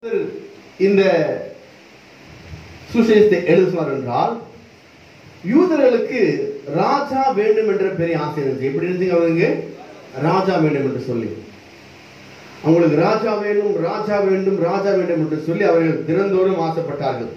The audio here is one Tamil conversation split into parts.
இந்த சுசேஷத்தை எழுதுவார் என்றால் யூதர்களுக்கு ராஜா வேண்டும் என்ற பெரிய ஆசை இருந்துச்சு எப்படி இருந்துச்சு அவங்களுக்கு ராஜா வேண்டும் என்று சொல்லி அவங்களுக்கு ராஜா வேண்டும் ராஜா வேண்டும் ராஜா வேண்டும் என்று சொல்லி அவர்கள் தினந்தோறும் ஆசைப்பட்டார்கள்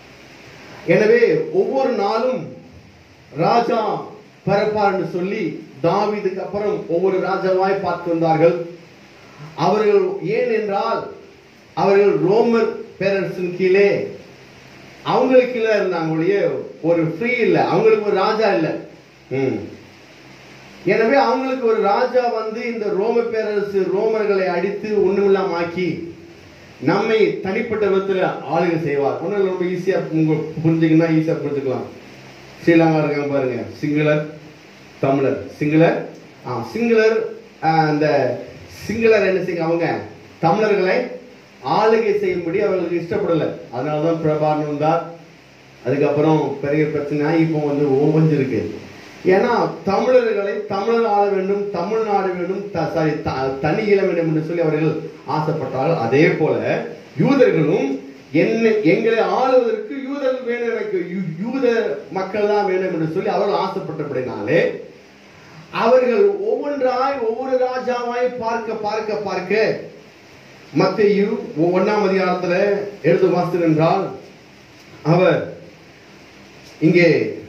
எனவே ஒவ்வொரு நாளும் ராஜா பிறப்பார் என்று சொல்லி தாவீதுக்கு அப்புறம் ஒவ்வொரு ராஜாவாய் பார்த்து வந்தார்கள் அவர்கள் ஏன் என்றால் அவர்கள் ரோமர் பேரரசின் கீழே அவங்களுக்கு கீழே இருந்தாங்க ஒழிய ஒரு ஃப்ரீ இல்லை அவங்களுக்கு ஒரு ராஜா இல்லை ம். எனவே அவங்களுக்கு ஒரு ராஜா வந்து இந்த ரோம பேரரசு ரோமர்களை அடித்து ஒண்ணுமில்லாம ஆக்கி நம்மை தனிப்பட்ட விதத்துல ஆளுகை செய்வார் ஒன்றும் ரொம்ப ஈஸியா உங்க புரிஞ்சுக்கணும் ஈஸியா புரிஞ்சுக்கலாம் ஸ்ரீலங்கா இருக்காங்க பாருங்க சிங்களர் தமிழர் சிங்களர் ஆ சிங்களர் ஆ, அந்த சிங்களர் என்ன செய்யுங்க அவங்க தமிழர்களை ஆளுகை செய்யும்படி அவர்களுக்கு இஷ்டப்படல அதனால தான் பிரபாகரன் வந்தார் அதுக்கப்புறம் பெரிய பிரச்சனை இப்போ வந்து ஓவஞ்சிருக்கு ஏன்னா தமிழர்களை தமிழர் ஆள வேண்டும் தமிழ்நாடு வேண்டும் த- சாரி த- தனி ஈழ வேண்டும் என்று சொல்லி அவர்கள் ஆசைப்பட்டார்கள் அதே போல யூதர்களும் என்ன எங்களை ஆளுவதற்கு யூதர்கள் வேணும் எனக்கு யூ- யூத மக்கள் தான் வேணும் என்று சொல்லி அவர்கள் ஆசைப்பட்டபடினாலே அவர்கள் ஒவ்வொன்றாய் ஒவ்வொரு ராஜாவாய் பார்க்க பார்க்க பார்க்க மத்தேயு ஒன்னாம் அதிகாரத்துல எழுது வாசல் என்றால் அவர் இங்கே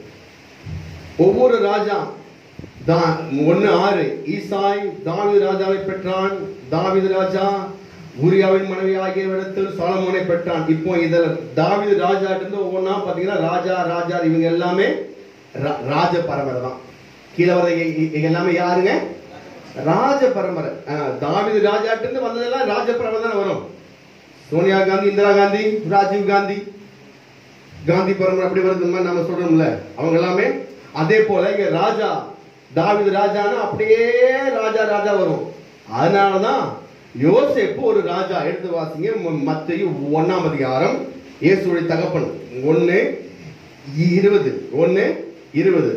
ஒவ்வொரு ராஜா தான் ஒன்னு ஆறு ஈசாய் தாவீது ராஜாவை பெற்றான் தாவீது ராஜா உரியாவின் மனைவி ஆகிய இடத்தில் சாலமோனை பெற்றான் இப்போ இதுல தாவீது ராஜா இருந்து ஒவ்வொன்றா பாத்தீங்கன்னா ராஜா ராஜா இவங்க எல்லாமே ரா- ராஜ பரம்பரை தான் கீழே வர இ- இ- இங்க எல்லாமே யாருங்க ராஜ பரம்பரை ஆஹ், தாவீது ராஜாட்டு இருந்து வந்ததெல்லாம் ராஜ பரம்பரை தானே வரும் சோனியா காந்தி இந்திரா காந்தி ராஜீவ் காந்தி காந்தி பரம்பரை அப்படி வருது இந்த மாதிரி நம்ம சொல்றோம்ல அவங்க எல்லாமே அதே போல இங்க ராஜா தாவீது ராஜானா அப்படியே ராஜா ராஜா வரும் அதனாலதான் யோசேப்பு ஒரு ராஜா எடுத்து வாசிங்க ம- மத்தேயு ஒண்ணாம் அதிகாரம் இயேசுடைய தகப்பன் ஒண்ணு இருபது ஒண்ணு இருபது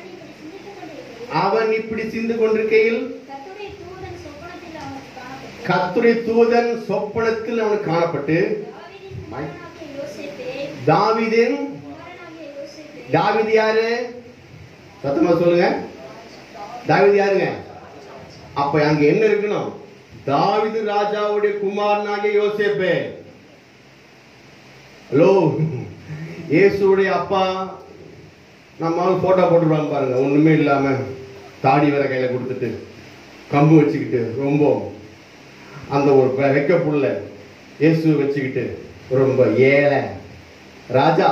அவன் இப்படி சிந்தித்துக் கொண்டிருக்கையில் அவன் இப்படி சிந்து கொண்டிருக்கையில் கர்த்தருடைய தூதன் சொப்பனத்தில் அவனுக்கு காணப்பட்டான். கத்துரை தூதன் சொப்பனத்தில் அவனுக்கு காணப்பட்டு தாவீதின் குமாரனாகிய யோசேப்பே, தாவீதின் குமாரனாகிய யோசேப்பே, தாவீது யாரு சத்தமா சொல்லுங்க தாவீது யாருங்க அப்ப அங்க என்ன இருக்கணும் தாவீது ராஜாவுடைய குமாரனாகிய யோசேப்பே ஹலோ இயேசுடைய அப்பா நம்ம போட்டோ போட்டுருவாங்க பாருங்க ஒண்ணுமே இல்லாம தாடி வேற கையில கொடுத்துட்டு கம்பு வச்சுக்கிட்டு ரொம்ப அந்த ஒரு வெ- வெக்க புள்ள இயேசு வச்சுக்கிட்டு ரொம்ப ஏழை ராஜா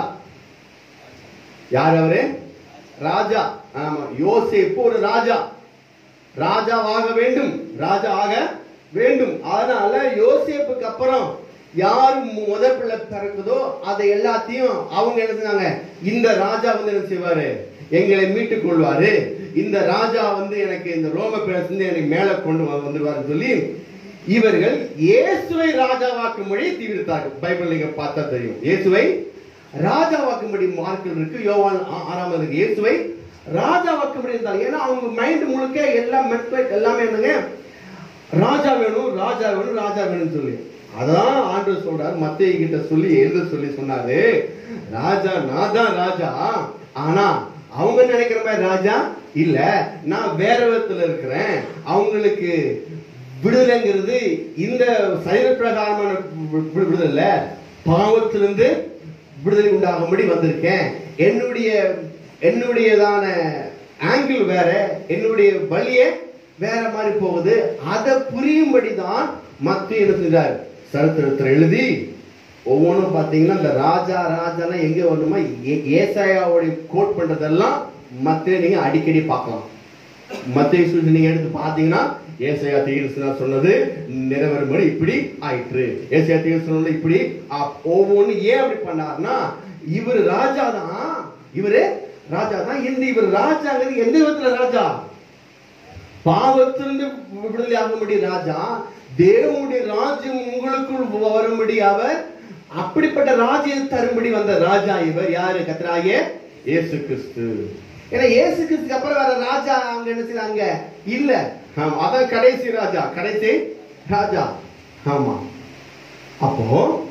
யார் அவரு ராஜா ஆமா யோசேப்பு ஒரு ராஜா ராஜாவாக வேண்டும் ராஜா ஆக வேண்டும் அதனால யோசேப்புக்கு அப்புறம் யார் முத பிள்ளை பிறக்குதோ அதை எல்லாத்தையும் அவங்க என்ன செஞ்சாங்க இந்த ராஜா வந்து என்ன செய்வாரு எங்களை மீட்டுக் கொள்வாரு இந்த ராஜா வந்து எனக்கு இந்த ரோம பேரரசு எனக்கு மேல கொண்டு வ- வந்துருவாருன்னு சொல்லி இவர்கள் இயேசுவை ராஜாவாக்கும்படி தீவிரத்தார்கள் பைபிள் நீங்க பார்த்தா தெரியும் இயேசுவை ராஜாவாக்கும்படி மார்க்கில் இருக்கு யோவான் ஆ- ஆறாம் அதிகாரம் இயேசுவை ராஜாவாக்கும்படி இருந்தாங்க ஏன்னா அவங்க மைண்ட் முழுக்க எல்லாம் மெட்லைட் எல்லாமே என்னங்க ராஜா வேணும் ராஜா வேணும் ராஜா வேணும்னு சொல்லி அதான் ஆண்டவர் சொல்றாரு மத்திய கிட்ட சொல்லி எழுத சொல்லி சொன்னாரு ராஜா நான் தான் ராஜா ஆனா அவங்க நினைக்கிற மாதிரி ராஜா இல்ல நான் வேற விதத்துல இருக்கிறேன் அவங்களுக்கு விடுதலைங்கிறது இந்த சரீர பிரகாரமான வி- வி- விடுதலை இல்ல. பாவத்திலிருந்து விடுதலை உண்டாகும்படி வந்திருக்கேன் என்னுடைய என்னுடையதான ஆங்கிள் வேற என்னுடைய வழியே வேற மாதிரி போகுது அதை புரியும்படி தான் மத்திய என்ன செஞ்சார் சரித்திரத்தில் எழுதி ஒவ்வொன்றும் பார்த்தீங்கன்னா இந்த ராஜா ராஜானா எங்க வரணுமா ஏ- ஏசாயாவுடைய கோட் பண்றதெல்லாம் மத்திய நீங்க அடிக்கடி பார்க்கலாம் மத்திய சுவிசேஷம் நீங்க எடுத்து பார்த்தீங்கன்னா ஏசாயா தீர்சனா சொன்னது நிறைவேறும்படி இப்படி ஆயிற்று ஏசாயா தீர்சனம் இப்படி ஆ- ஒவ்வொன்னு ஏன் அப்படி பண்ணாருன்னா இவர் ராஜா தான் இவரு ராஜா தான் இந்த இவர் ராஜாங்கிறது எந்த விதத்துல ராஜா பாவத்திலிருந்து விடுதலை ஆகும்படி ராஜா தேவனுடைய ராஜ்யம் உங்களுக்குள் வரும்படி அவர் அப்படிப்பட்ட ராஜ்யம் தரும்படி வந்த ராஜா இவர் யாரு கத்தராகிய இயேசு கிறிஸ்து ஏன்னா இயேசு கிறிஸ்துக்கு அப்புறம் வேற ராஜா அங்க என்ன செய்றாங்க இல்ல ஆமா அதான் கடைசி ராஜா கடைசி ராஜா ஆமா அப்போ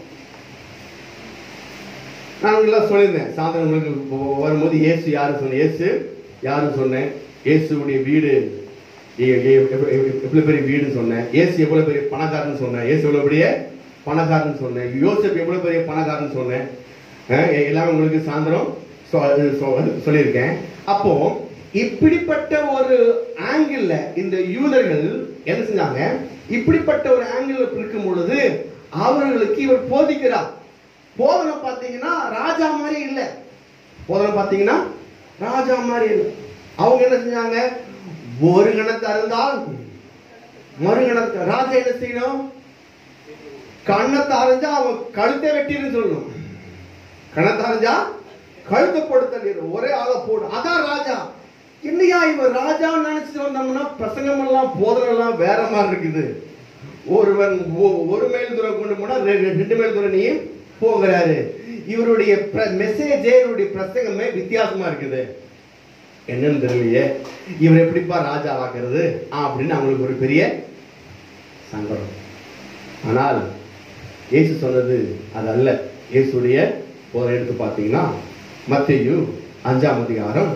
நான் உங்களுக்கு சொல்லியிருந்தேன் சாயந்தரம் உங்களுக்கு வ- வரும்போது இயேசு யாரு சொன்னேன் இயேசு யாருன்னு சொன்னேன் இயேசுடைய வீடு எ- எ- எவ்வ- எவ்வ- எவ்வளவு பெரிய வீடுன்னு சொன்னேன் இயேசு எவ்வளவு பெரிய பணக்காரன்னு சொன்னேன் இயேசு எவ்வளவு பெரிய பணக்காரன்னு சொன்னேன் யோசப் எவ்வளவு பெரிய பணக்காரன்னு சொன்னேன் அஹ் எ- எல்லாமே உங்களுக்கு சாயந்தரம் சொ- சொ- சொல்லியிருக்கேன் அப்போ இப்படிப்பட்ட ஒரு ஆங்கிள் இந்த யூதர்கள் என்ன செஞ்சாங்க இப்படிப்பட்ட ஒரு ஆங்கிள் இருக்கும் பொழுது அவர்களுக்கு இவர் போதிக்கிறார் போதனை பார்த்தீங்கன்னா ராஜா மாதிரி இல்லை போதனை பார்த்தீங்கன்னா ராஜா மாதிரி இல்லை அவங்க என்ன செஞ்சாங்க ஒரு கணத்தை அருந்தால் மறு கணத்தை ராஜா என்ன செய்யணும் கண்ணத்தை அரைஞ்சா அவன் கழுத்தை வெட்டின்னு சொல்லணும் கணத்தை அரைஞ்சா கழுத்தை போட்டு தள்ளிடு ஒரே ஆளை போடு அதான் ராஜா என்னையா இவன் ராஜான்னு நினைச்சிட்டு வந்தோம்னா பிரசங்கம் எல்லாம் போதனை எல்லாம் வேற மாதிரி இருக்குது ஒருவன் ஒ- ஒரு மைல் தூரம் கொண்டு போனா ரெ- ரெ- ரெண்டு மைல் தூரம் நீ போகிறாரு இவருடைய மெசேஜே இவருடைய பிரசங்கமே வித்தியாசமா இருக்குது என்னன்னு தெரியலையே இவர் எப்படிப்பா ராஜா ஆக்குறது அப்படின்னு அவங்களுக்கு ஒரு பெரிய சங்கடம் ஆனால் இயேசு சொன்னது அது அல்ல இயேசுடைய ஒரு எடுத்து பார்த்தீங்கன்னா மத்தேயு அஞ்சாம் அதிகாரம்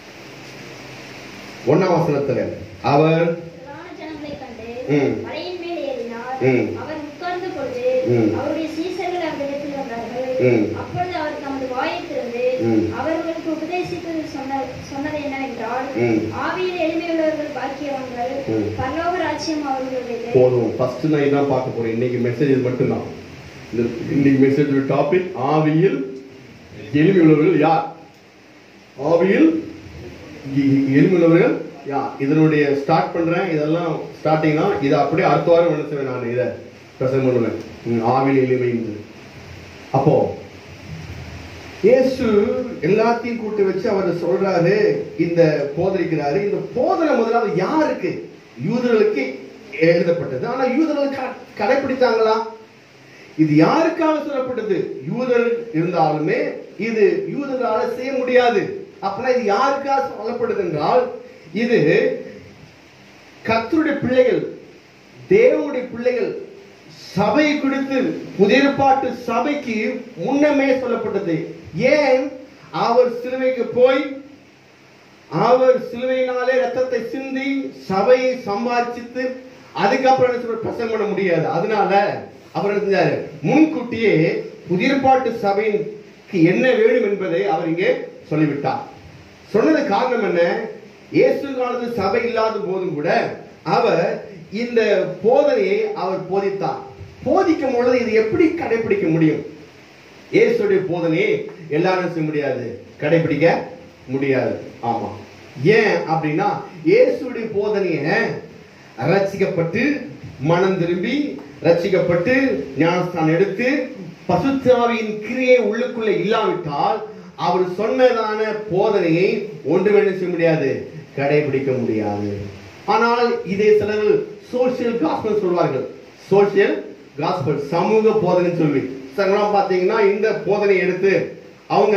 ஒன்னாம் வசனத்துல அவர் திரளான ஜனங்களைக் கண்டு ம். மலையின் மேல் ஏறினார். ம். அவர் உட்கார்ந்த பொழுது ம். அவருடைய சீசர்கள் அவரிடத்தில் வந்தார்கள். ம். அப்பொழுது அவர் தமது வாயைத் திறந்து ம். அவர்களுக்கு உபதேசித்தது சொன்ன- சொன்னது என்னவென்றால் ம். ஆவியில் எளிமையுள்ளவர்கள் பாக்கியவான்கள் ம். பரலோக ராஜ்யம் அவர்களுடையது போதும் ஃபர்ஸ்ட் நான் இதான் பார்க்க போறேன் இன்னைக்கு மெசேஜ் இது மட்டும்தான் இந்த இன்னைக்கு மெசேஜ் டாபிக் ஆவியில் எளிமை உள்ளவர்கள் யார் ஆவியில் எ- எ- எளிமை உள்ளவர்கள் யார் இதனுடைய ஸ்டார்ட் பண்றேன் இதெல்லாம் ஸ்டார்டிங்னா இதை அப்படியே அடுத்த வாரம் என்ன செய்வேன் நான் இதை பிரசங்கம் பண்ணுவேன் ம், ஆவியில் எளிமை அப்போ இயேசு எல்லாத்தையும் கூட்டி வச்சு அவர் சொல்றாரு இந்த போதரிக்கிறாரு இந்த போதனை முதலாவது யாருக்கு யூதர்களுக்கு எழுதப்பட்டது ஆனா யூதர்கள் க- கடைபிடித்தாங்களா இது யாருக்காக சொல்லப்பட்டது யூதர் இருந்தாலுமே இது யூதர்களால செய்ய முடியாது அப்படின்னா இது யாருக்காக சொல்லப்படுது என்றால் இது கர்த்தருடைய பிள்ளைகள் தேவனுடைய பிள்ளைகள் சபை குறித்து புதிய ஏற்பாட்டு சபைக்கு முன்னமே சொல்லப்பட்டது ஏன் அவர் சிலுவைக்கு போய் அவர் சிலுவையினாலே ரத்தத்தை சிந்தி சபையை சம்பாதிச்சிட்டு அதுக்கப்புறம் என்ன சொல்ற பிரசங்கம் பண்ண முடியாது அதனால அவர் என்ன செஞ்சாரு முன்கூட்டியே புதிய ஏற்பாட்டு சபைக்கு என்ன வேணும் என்பதை அவர் இங்கே சொல்லிவிட்டார் சொன்னது காரணம் என்ன இயேசு காலத்து சபை இல்லாத போதும் கூட அவர் இந்த போதனையை அவர் போதித்தார் போதிக்கும் பொழுது இது எப்படி கடைபிடிக்க முடியும் இயேசுடைய போதனையை எல்லாரும் செய்ய முடியாது கடைபிடிக்க முடியாது ஆமா ஏன் அப்படின்னா இயேசுடைய போதனையை ரட்சிக்கப்பட்டு மனம் திரும்பி ரட்சிக்கப்பட்டு ஞானஸ்தானம் எடுத்து பசுத்தாவியின் கிரியை உள்ளுக்குள்ள இல்லாவிட்டால் அவர் சொன்னதான போதனையை ஒன்று என்ன செய்ய முடியாது கடைபிடிக்க முடியாது ஆனால் இதே சிலர் சோசியல் காஸ்பல் சொல்வார்கள் சோசியல் காஸ்பல் சமூக போதனை சொல்லி சிலர்லாம் பார்த்தீங்கன்னா இந்த போதனையை எடுத்து அவங்க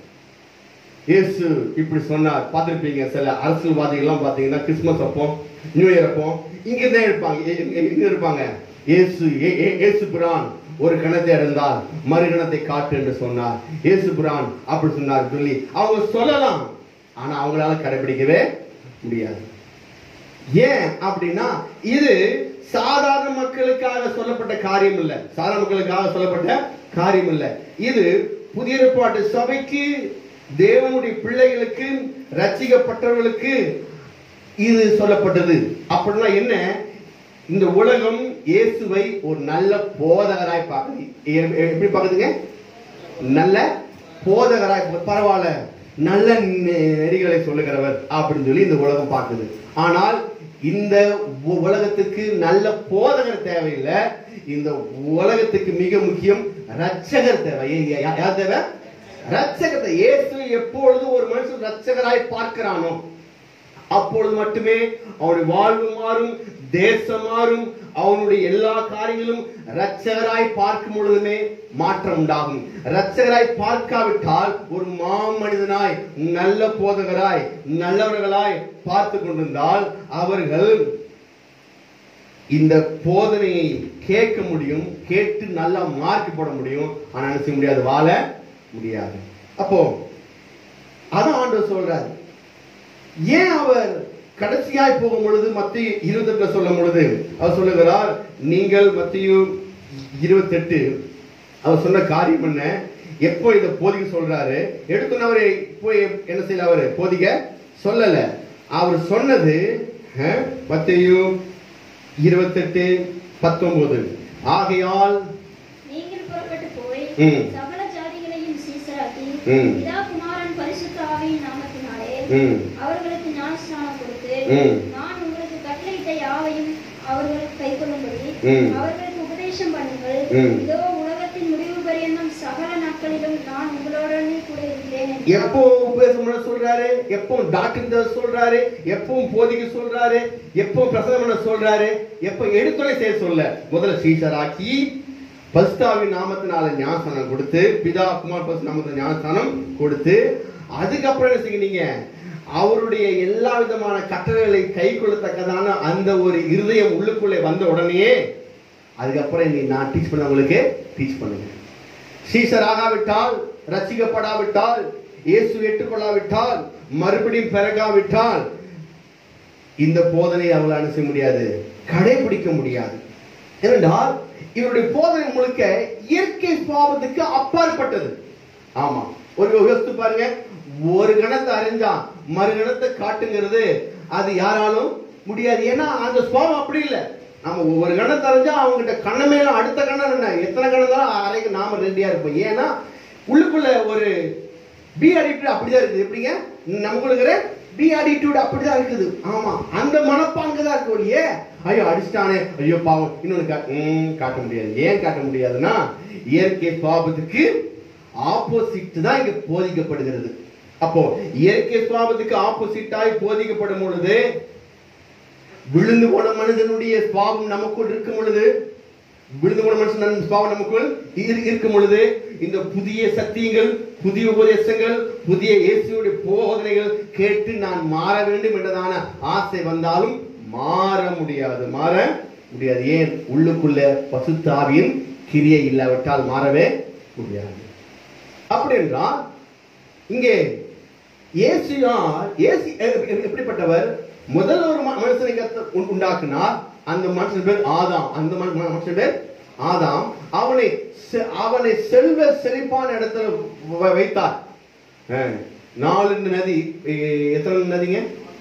இயேசு இப்படி சொன்னார் பார்த்திருப்பீங்க சில அரசியல்வாதிகள்லாம் பார்த்தீங்கன்னா கிறிஸ்மஸ் அப்போ நியூ இயர் அப்போ இங்க தான் இருப்பாங்க எ- எ- எங்க இருப்பாங்க இயேசு ஏ- ஏ- இயேசு புரான் ஒரு கணத்தை அடைந்தால் மறு கணத்தை காட்டு என்று சொன்னார் இயேசு புரான் அப்படி சொன்னார் சொல்லி அவங்க சொல்லலாம் ஆனா அவங்களால கடைபிடிக்கவே முடியாது ஏன் அப்படின்னா இது சாதாரண மக்களுக்காக சொல்லப்பட்ட காரியம் இல்ல சாதாரண மக்களுக்காக சொல்லப்பட்ட காரியம் இல்ல இது புதிய ஏற்பாட்டு சபைக்கு தேவனுடைய பிள்ளைகளுக்கு ரட்சிக்கப்பட்டவர்களுக்கு இது சொல்லப்பட்டது அப்படின்னா என்ன இந்த உலகம் இயேசுவை ஒரு நல்ல போதகராய் பார்க்குது எ- எப்படி பார்க்குதுங்க நல்ல போதகராய் பா- பரவாயில்ல நல்ல நெ- நெறிகளை சொல்லுகிறவர் அப்படின்னு சொல்லி இந்த உலகம் பார்க்குது ஆனால் இந்த உ- உலகத்துக்கு நல்ல போதகர் தேவையில்லை இந்த உலகத்துக்கு மிக முக்கியம் ரட்சகர் தேவை யா- யா- யார் தேவை ரட்சகத்தை இயேசு எப்பொழுது ஒரு மனுஷன் ரட்சகராய் பார்க்கிறானோ அப்பொழுது மட்டுமே அவனுடைய வாழ்வு மாறும் தேசம் மாறும் அவனுடைய எல்லா காரியங்களும் ரட்சகராய் பார்க்கும் பொழுதுமே மாற்றம் உண்டாகும் ரட்சகராய் பார்க்காவிட்டால் ஒரு மாமனிதனாய் நல்ல போதகராய் நல்லவர்களாய் பார்த்து கொண்டிருந்தால் அவர்கள் இந்த போதனையை கேட்க முடியும் கேட்டு நல்லா மார்க் போட முடியும் ஆனா என்ன செய்ய முடியாது வாழ முடியாது அப்போ அதான் ஆண்டவர் சொல்றாரு ஏன் அவர் கடைசியாய் போகும் பொழுது மத்திய இருபத்தெட்டுல சொல்லும் பொழுது அவர் சொல்லுகிறார் நீங்கள் மத்திய இருபத்தெட்டு அவர் சொன்ன காரியம் என்ன எப்போ இதை போதிக்க சொல்றாரு எடுத்துன்னு அவரை போய் என்ன செய்யல அவரு போதிக்க சொல்லல அவர் சொன்னது மத்திய இருபத்தெட்டு பத்தொன்பது ஆகையால் நீங்கள் புறப்பட்டு போய் ம். சகல ஜாதிகளையும் சீசராக்கி ம். பிதா குமாரன் பரிசுத்த ஆவியின் நாமத்தினாலே ம், அவர்களுக்கு ஞானஸ்நானம் கொடுத்து ம். நான் உங்களுக்கு கட்டளையிட்ட யாவையும் அவர்களுக்கு கைக்கொள்ளும்படி ம். அவர்களுக்கு உபதேசம் பண்ணுங்கள் ம். இதோ உலகத்தின் முடிவு பரியந்தம் சகல நாட்களிலும் நான் உங்களுடனே கூட இருக்கிறேன் என்றார். எப்போ உபதேசம் பண்ண சொல்றாரு எப்போ டாக்டர் சொல்றாரு எப்பவும் போதிக்க சொல்றாரு எப்போ பிரசங்கம் பண்ண சொல்றாரு எப்போ எடுத்துரை செய்ய சொல்ல முதல்ல சீசராக்கி பஸ்தாவின் நாமத்தினால ஞானஸ்தானம் கொடுத்து பிதா குமார் பஸ் நாமத்தின ஞானஸ்தானம் கொடுத்து அதுக்கப்புறம் என்ன செய்யுங்க அவருடைய எல்லா விதமான கட்டளைகளை கை கொள்ளத்தக்கதான அந்த ஒரு இருதயம் உள்ளுக்குள்ளே வந்த உடனே அதுக்கப்புறம் நீ நான் டீச் பண்ண உங்களுக்கு டீச் பண்ணுங்க சீசர் ஆகாவிட்டால் ரசிக்கப்படாவிட்டால் இயேசு ஏற்றுக்கொள்ளாவிட்டால் மறுபடியும் பிறகாவிட்டால் இந்த போதனை அவங்களால என்ன செய்ய முடியாது கடைபிடிக்க முடியாது ஏனென்றால் இவருடைய போதனை முழுக்க இயற்கை சுவாபத்துக்கு அப்பாற்பட்டது ஆமா ஒரு யோசித்து பாருங்க ஒரு கணத்தை அறிஞ்சா மறு கணத்தை காட்டுங்கிறது அது யாராலும் முடியாது ஏன்னா அந்த சுவாபம் அப்படி இல்லை நம்ம ஒரு கணத்தை அறிஞ்சா அவங்ககிட்ட கண்ணமேல அடுத்த கண்ணம் என்ன எத்தனை கண்ணம் தான் அறைக்கு நாம ரெடியா இருப்போம் ஏன்னா உள்ளுக்குள்ள ஒரு பி ஆட்டிடியூட் அப்படிதான் இருக்குது எப்படிங்க நமக்குள்ள பி ஆட்டிடியூட் அப்படிதான் இருக்குது ஆமா அந்த மனப்பாங்கு தான் இருக்கு ஒழியே ஐயோ அடிச்சிட்டானே ஐயோ பாவம் இன்னொன்னு கா- ம், காட்ட முடியாது ஏன் காட்ட முடியாதுன்னா இயற்கை பாவத்துக்கு ஆப்போசிட் தான் இங்க போதிக்கப்படுகிறது அப்போ இயற்கை சுவாபத்துக்கு ஆப்போசிட்டாய் போதிக்கப்படும் பொழுது விழுந்து போன மனிதனுடைய சுவாபம் நமக்குள் இருக்கும் பொழுது விழுந்து போன மனுஷன் சுவாபம் நமக்குள் இரு- இருக்கும் பொழுது இந்த புதிய சத்தியங்கள் புதிய உபதேசங்கள் புதிய இயேசுடைய போதனைகள் கேட்டு நான் மாற வேண்டும் என்றதான ஆசை வந்தாலும் மாற முடியாது மாற முடியாது ஏன் உள்ளுக்குள்ள பசுத்தாவியின் கிரியை இல்லாவிட்டால் மாறவே முடியாது அப்படி என்றால் இங்கே இயேசு யார் இயேசு எ- எ- எப்படிப்பட்டவர் முதல் ஒரு ம- மனுஷனை கர்த்தர் உண்- உண்டாக்கினார் அந்த மனுஷன் பேர் ஆதாம் அந்த மனு- ம- மனுஷன் பேர் ஆதாம் அவனை செ- அவனை செல்வ செழிப்பான இடத்துல வ- வைத்தார் அஹ், நாலு நதி எ- எத்தனை நதிங்க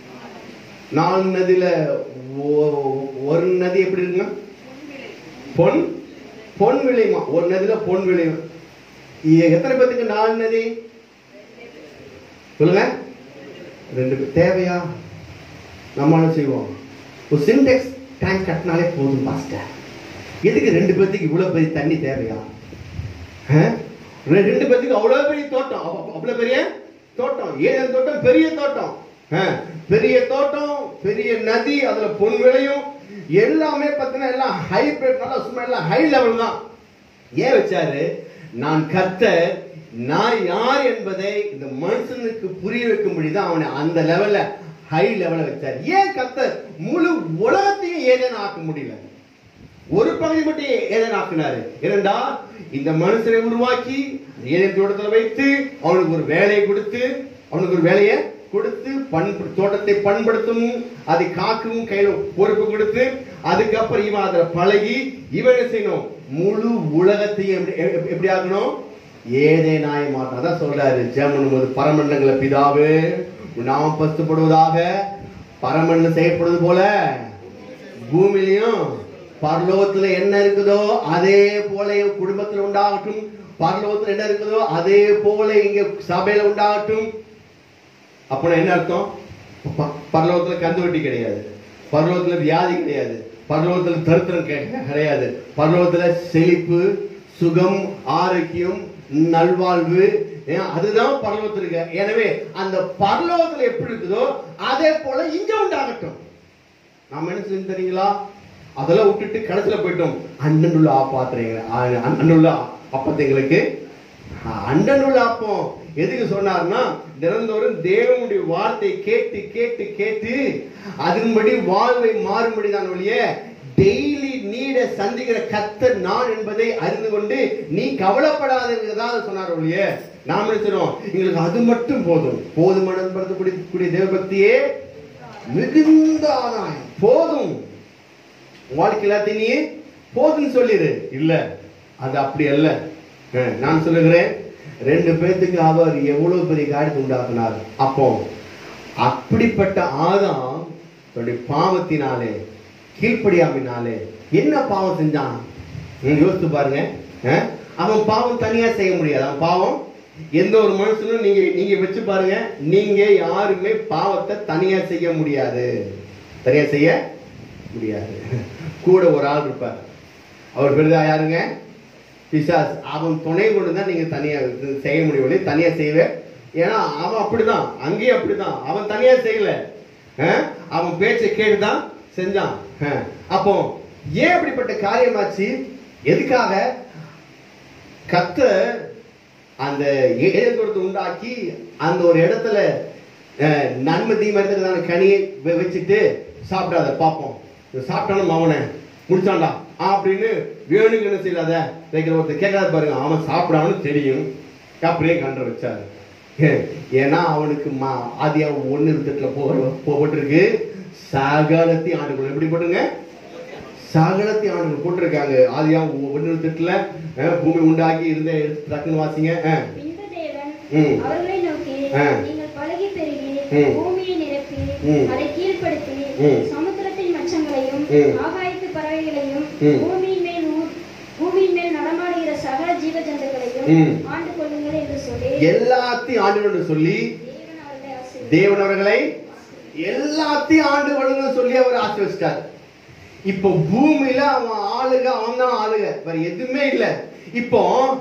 நாலு நதியில ஒ- ஒரு நதி எப்படி இருக்குங்க பொன் பொன் விளையுமா ஒரு நதியில பொன் விளையும் இ- எத்தனை பேத்துக்கு நாலு நதி சொல்லுங்க ரெண்டு பேர் தேவையா நம்ம என்ன செய்வோம் ஒரு சின்டெக்ஸ் டேங்க் கட்டினாலே போதும் பாஸ்டர் எதுக்கு ரெண்டு பேத்துக்கு இவ்வளவு பெரிய தண்ணி தேவையா ஆ? ரெ- ரெண்டு பேத்துக்கு அவ்வளவு பெரிய தோட்டம் அவ்- அவ்- அவ்வளவு பெரிய தோட்டம் ஏதேன் தோட்டம் பெரிய தோட்டம் ஆ, பெரிய தோட்டம் பெரிய நதி அதுல பொன் விளையும் எல்லாமே பார்த்தீங்கன்னா எல்லாம் ஹைபிரிட் நல்லா சும்மா எல்லாம் ஹை லெவல் தான் ஏன் வச்சாரு நான் கர்த்தர் நான் யார் என்பதை இந்த மனுஷனுக்கு புரிய வைக்கும்படி தான் அவனை அந்த லெவல்ல ஹை லெவல்ல வச்சார் ஏன் கர்த்தர் முழு உலகத்தையும் ஏதேன்னு ஆக்க முடியல ஒரு பகுதி மட்டும் ஏதேன் ஆக்கினாரு ஏனென்றா இந்த மனுஷனை உருவாக்கி ஏதேன் தோட்டத்தில் வைத்து அவனுக்கு ஒரு வேலையை கொடுத்து அவனுக்கு ஒரு வேலையை கொடுத்து பண் தோட்டத்தை பண்படுத்தவும் அதை காக்கவும் கையில பொறுப்பு கொடுத்து அதுக்கப்புறம் இவன் அதுல பழகி இவன் என்ன செய்யணும் முழு உலகத்தையும் எப்படி எப்படி- எப்படி ஆகணும் ஏதே நாய மாற்றம் அதான் சொல்றாரு ஜெபம் போது பரமண்டங்களை பிதாவே நாம் பசுப்படுவதாக பரமண்டலம் செய்யப்படுவது போல பூமியிலையும் பரலோகத்துல என்ன இருக்குதோ அதே போல என் குடும்பத்துல உண்டாகட்டும் பரலோகத்துல என்ன இருக்குதோ அதே போல இங்க சபையில உண்டாகட்டும் அப்படின்னா என்ன அர்த்தம் ப- பரலோகத்துல கந்து வட்டி கிடையாது பரலோகத்துல வியாதி கிடையாது பரலோகத்துல தரித்திரம் கெ- கிடையாது பரலோகத்துல செழிப்பு சுகம் ஆரோக்கியம் நல்வாழ்வு ஏன், அதுதான் பரலோகத்துல இருக்கு எனவே அந்த பரலோகத்துல எப்படி இருக்குதோ அதே போல இங்க உண்டாகட்டும் நாம என்ன செஞ்சு தெரியுங்களா அதெல்லாம் விட்டுட்டு கடைசியில போயிட்டோம் அண்ணன் உள்ள ஆப்பாத்துறீங்க அண்ணன் உள்ள அப்பத்தைங்களுக்கு அண்ணன் உள்ள அப்பம் எதுக்கு சொன்னார்னா தினந்தோறும் தேவனுடைய வார்த்தை கேட்டு கேட்டு கேட்டு அதன்படி வாழ்வை மாறும்படி தான் ஒழிய டெய்லி நீட சந்திக்கிற கத்தர் நான் என்பதை அறிந்து கொண்டு நீ கவலைப்படாததான் சொன்னார் ஒழிய நாம நினைச்சிடும் எங்களுக்கு அது மட்டும் போதும் போதுமானது கூடிய தேவபக்தியே மிகுந்த ஆதாயம் போதும் உன் வாழ்க்கை எல்லாத்தையும் நீ போதும்னு சொல்லிடு இல்ல அது அப்படி அல்ல அஹ், நான் சொல்லுகிறேன் ரெண்டு பேர்த்துக்கு அவர் எவ்வளவு பெரிய காரியத்தை உண்டாக்குனார் அப்போ அப்படிப்பட்ட ஆதாம் தன்னுடைய பாவத்தினாலே கீழ்ப்படியாமினாலே என்ன பாவம் செஞ்சான் நீங்க யோசித்து பாருங்க அஹ், அவன் பாவம் தனியா செய்ய முடியாது அவன் பாவம் எந்த ஒரு மனுஷனும் நீங்க நீங்க வச்சு பாருங்க நீங்க யாருமே பாவத்தை தனியா செய்ய முடியாது தனியா செய்ய முடியாது கூட ஒரு ஆள் இருப்பார் அவர் பெரிதா யாருங்க பிசாஸ் அவன் துணை கொண்டு தான் நீங்க தனியா இது செய்ய முடியும் தனியா செய்வே ஏன்னா அவன் அப்படிதான் அங்கேயும் அப்படிதான் அவன் தனியா செய்யல அஹ்? அவன் பேச்சை கேட்டுதான் செஞ்சான் அஹ். அப்போ ஏன் அப்படிப்பட்ட காரியமாச்சு எதுக்காக கத்த அந்த ஏழு உண்டாக்கி அந்த ஒரு இடத்துல அஹ், நன்மை தீமை இருக்கிறதான கனியை வெ- வச்சுட்டு சாப்பிடாத பார்ப்போம் இவன் சாப்பிட்டாலும் அவனை முடிச்சான்டா அப்படின்னு வேணுங்க என்ன செய்யாத வைக்கிற ஒருத்தர் கேட்காத பாருங்க அவன் சாப்பிடாமனு தெரியும் அப்படியே கண்ட வச்சாரு ஏன்னா அவனுக்கு மா ஆதியா ஒன்னு இருந்துட்டுல போட்டிருக்கு சகலத்தி ஆண்டுகள் எப்படி போட்டுங்க சகலத்தி ஆண்டுகள் போட்டிருக்காங்க ஆதியா ஒன்னு திட்டுல பூமி உண்டாக்கி இருந்த எடுத்து டக்குன்னு வாசிங்க அஹ். பின்பு தேவன் ம். அவர்களை நோக்கி ஆ. நீங்கள் பழகி பெருகி ம். பூமியை நிரப்பி ம். அதை கீழ்ப்படுத்தி ம். சமுத்திரத்தின் மச்சங்களையும் ம். ஆகாயத்து பறவைகளையும் ம். பூமியின் மேல் ஊ- பூமியின் மேல் நடமாடுகிற சகல ஜீவ ஜந்துக்களையும் ம். ஆண்டு கொள்ளுங்கள் என்று சொல்லி எல்லாத்தையும் ஆண்டு சொல்லி தேவன் அவர்களை ஆசீர்வதித்தார். தேவன் அவர்களை எல்லாத்தையும் ஆண்டு கொள்ளுங்க சொல்லி அவர் ஆசீர்வதிச்சிட்டார் இப்போ பூமியில அவன் ஆளுக அவன் தான் ஆளுக வேற எதுவுமே இல்ல இப்போ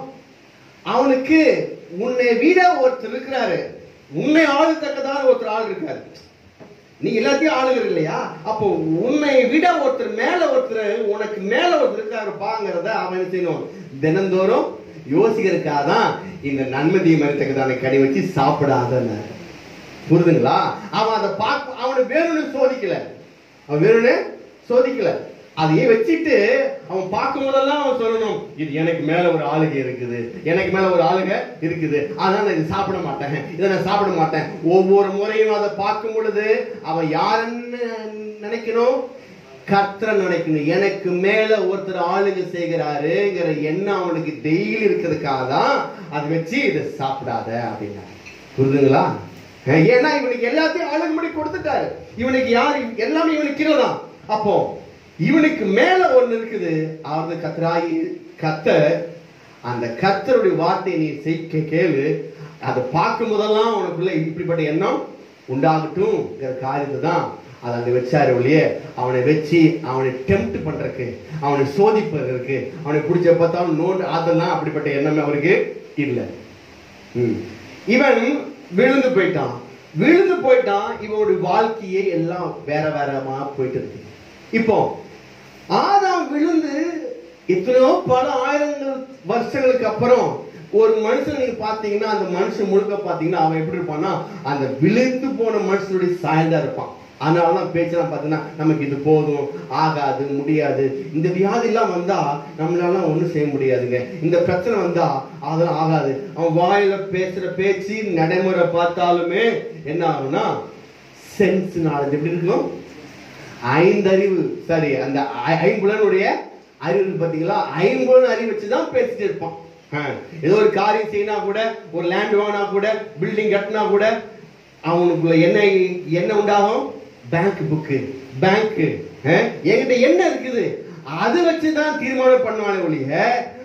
அவனுக்கு உன்னை விட ஒருத்தர் இருக்கிறாரு உன்னை ஆளுத்தக்கதான ஒருத்தர் ஆள் இருக்காரு நீ எல்லாத்தையும் ஆளுகிற இல்லையா அப்போ உன்னை விட ஒருத்தர் மேல ஒருத்தர் உனக்கு மேல ஒருத்தர் இருக்காருப்பாங்கிறத அவன் என்ன செய்யணும் தினந்தோறும் யோசிக்கிறதுக்காக தான் இந்த நன்மதி மரத்துக்கு கனி வச்சு சாப்பிடாதன்னு புரிதுங்களா அவன் அதை பார்க்க அவனை வேணும்னு சோதிக்கல அவன் வேணும்னு சோதிக்கல அதையே வச்சுட்டு அவன் பார்க்கும் போதெல்லாம் அவன் சொல்லணும் இது எனக்கு மேல ஒரு ஆளுகை இருக்குது எனக்கு மேல ஒரு ஆளுகை இருக்குது அதனால நான் இது சாப்பிட மாட்டேன் இதை நான் சாப்பிட மாட்டேன் ஒவ்வொரு முறையும் அதை பார்க்கும் பொழுது அவன் யாருன்னு நினைக்கணும் கர்த்தரை நினைக்கணும் எனக்கு மேல ஒருத்தர் ஆளுங்க செய்கிறாருங்கிற எண்ணம் அவனுக்கு டெய்லி இருக்கிறதுக்காக தான் அதை வச்சு இதை சாப்பிடாத அப்படின்னா புரிதுங்களா அஹ் ஏன்னா இவனுக்கு எல்லாத்தையும் ஆளுங்கும்படி கொடுத்துட்டாரு இவனுக்கு யார் எல்லாமே இவனுக்கு கீழதான் அப்போ இவனுக்கு மேல ஒண்ணு இருக்குது அதாவது கத்தராகி கத்தர் அந்த கத்தருடைய வார்த்தையை நீ செய்ய கேளு அதை பார்க்கும் போதெல்லாம் உனக்குள்ள இப்படிப்பட்ட எண்ணம் உண்டாகட்டும்ங்கிற காரியத்தை தான் அதை அங்க வச்சாரு ஒழிய அவனை வச்சு அவனை டெம்ட் பண்றதுக்கு அவனை சோதிப்பதற்கு அவனை பிடிச்ச பார்த்தாலும் நோண்டு அதெல்லாம் அப்படிப்பட்ட எண்ணமே அவருக்கு இல்லை ம். இவன் விழுந்து போயிட்டான் விழுந்து போயிட்டான் இவனுடைய வாழ்க்கையே எல்லாம் வேற வேறமா போயிட்டு இருக்கு இப்போ ஆதாம் விழுந்து எத்தனையோ பல ஆயிரங்கள் வருஷங்களுக்கு அப்புறம் ஒரு மனுஷன் நீங்க பாத்தீங்கன்னா அந்த மனுஷன் முழுக்க பாத்தீங்கன்னா அவன் எப்படி இருப்பான்னா அந்த விழுந்து போன மனுஷனுடைய சாயந்தா இருப்பான் அதனாலதான் பேச்செல்லாம் பார்த்தீங்கன்னா நமக்கு இது போதும் ஆகாது முடியாது இந்த வியாதி எல்லாம் வந்தா நம்மளால ஒண்ணும் செய்ய முடியாதுங்க இந்த பிரச்சனை வந்தா அதெல்லாம் ஆகாது அவன் வாயில பேசுற பேச்சு நடைமுறை பார்த்தாலுமே என்ன ஆகும்னா சென்ஸ் நாலேஜ் எப்படி இருக்கும் ஐந்தறிவு சரி அந்த ஐ- ஐம்புலனுடைய அறிவு இருக்கு பாத்தீங்களா ஐம்புலன் அறிவு வச்சுதான் பேசிட்டு இருப்பான் ஆ, ஏதோ ஒரு காரியம் செய்யினா கூட ஒரு லேண்ட் வாங்கினா கூட பில்டிங் கட்டினா கூட அவனுக்குள்ள என்ன என்ன உண்டாகும் பேங்க் புக்கு பேங்க் என்கிட்ட என்ன இருக்குது அதை வச்சுதான் தீர்மானம் பண்ணுவானே ஒழிய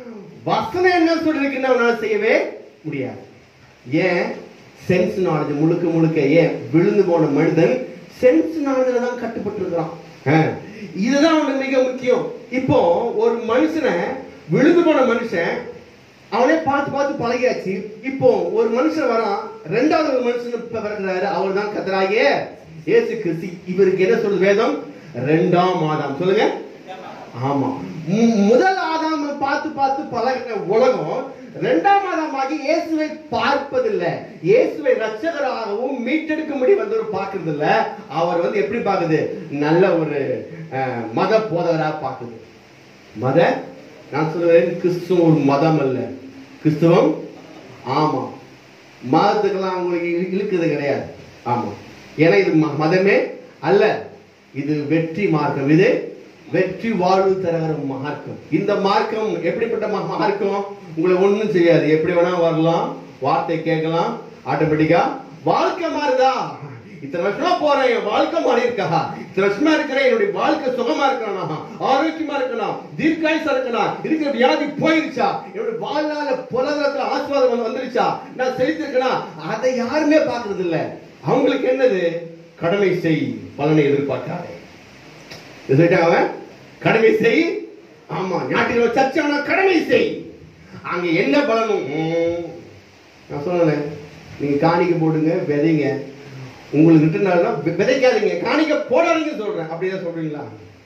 வசனம் என்ன சொல்லிருக்குன்னு அவனால செய்யவே முடியாது ஏன் சென்ஸ் நாலேஜ் முழுக்க முழுக்க ஏன் விழுந்து போன மனிதன் சென்ஸ் நாலேஜ்ல தான் கட்டுப்பட்டு இருக்கிறான் இதுதான் அவனுக்கு மிக முக்கியம் இப்போ ஒரு மனுஷனை விழுந்து போன மனுஷன் அவனே பார்த்து பார்த்து பழகியாச்சு இப்போ ஒரு மனுஷன் வரான் ரெண்டாவது ஒரு மனுஷன் இப்ப வருகிறாரு அவர் தான் கத்தராகிய இயேசு கிறிஸ்து இவருக்கு என்ன சொல்லுது வேதம் ரெண்டாம் மாதம் சொல்லுங்க ஆமா மு- முதல் ஆதாம பார்த்து பார்த்து பழகின உலகம் இரண்டாம் மாதமாகி இயேசுவை பார்ப்பதில்லை இயேசுவை ரட்சகராகவும் மீட்டெடுக்கும்படி வந்து ஒரு பார்க்கறது இல்ல அவர் வந்து எப்படி பார்க்குது நல்ல ஒரு அஹ், மத போதகரா பார்க்குது மத நான் சொல்றேன் கிறிஸ்துவம் ஒரு மதம் அல்ல கிறிஸ்துவம் ஆமா மதத்துக்கெல்லாம் உங்களுக்கு இழு- இழுக்குது கிடையாது ஆமா ஏன்னா இது ம- மதமே அல்ல இது வெற்றி மார்க்கம் இது வெற்றி வாழ்வு தருகிற மார்க்கம் இந்த மார்க்கம் எப்படிப்பட்ட ம- மார்க்கம் உங்களை ஒண்ணும் செய்யாது எப்படி வேணா வரலாம் வார்த்தை கேட்கலாம் ஆட்டோமேட்டிக்கா வாழ்க்கை மாறுதா இத்தனை வருஷமா போறேன் என் வாழ்க்கை மாறி இருக்கா இத்தனை வருஷமா இருக்கிறேன் என்னுடைய வாழ்க்கை சுகமா இருக்கணும் ஆரோக்கியமா இருக்கணும் தீர்க்காயுசா இருக்கணும் இருக்கிற வியாதி போயிருச்சா என்னுடைய வாழ்நாள பொருளாதாரத்துல ஆசீர்வாதம் வந்து வந்துருச்சா நான் செலுத்திருக்கணும் அதை யாருமே பார்க்கறது இல்ல அவங்களுக்கு என்னது கடமை செய் பலனை எதிர்பார்க்காதே இது சொல்லிட்டான் அவன் கடமை செய் ஆமா ஞாயிற்றுக்கிழமை சர்ச்சையான கடமை செய் அங்க என்ன பலனும் ம், நான் சொன்னேன் நீங்க காணிக்க போடுங்க விதைங்க உங்களுக்கு விட்டுனால விதைக்காதீங்க காணிக்க போடாதீங்க சொல்றேன் அப்படிதான் சொல்றீங்களா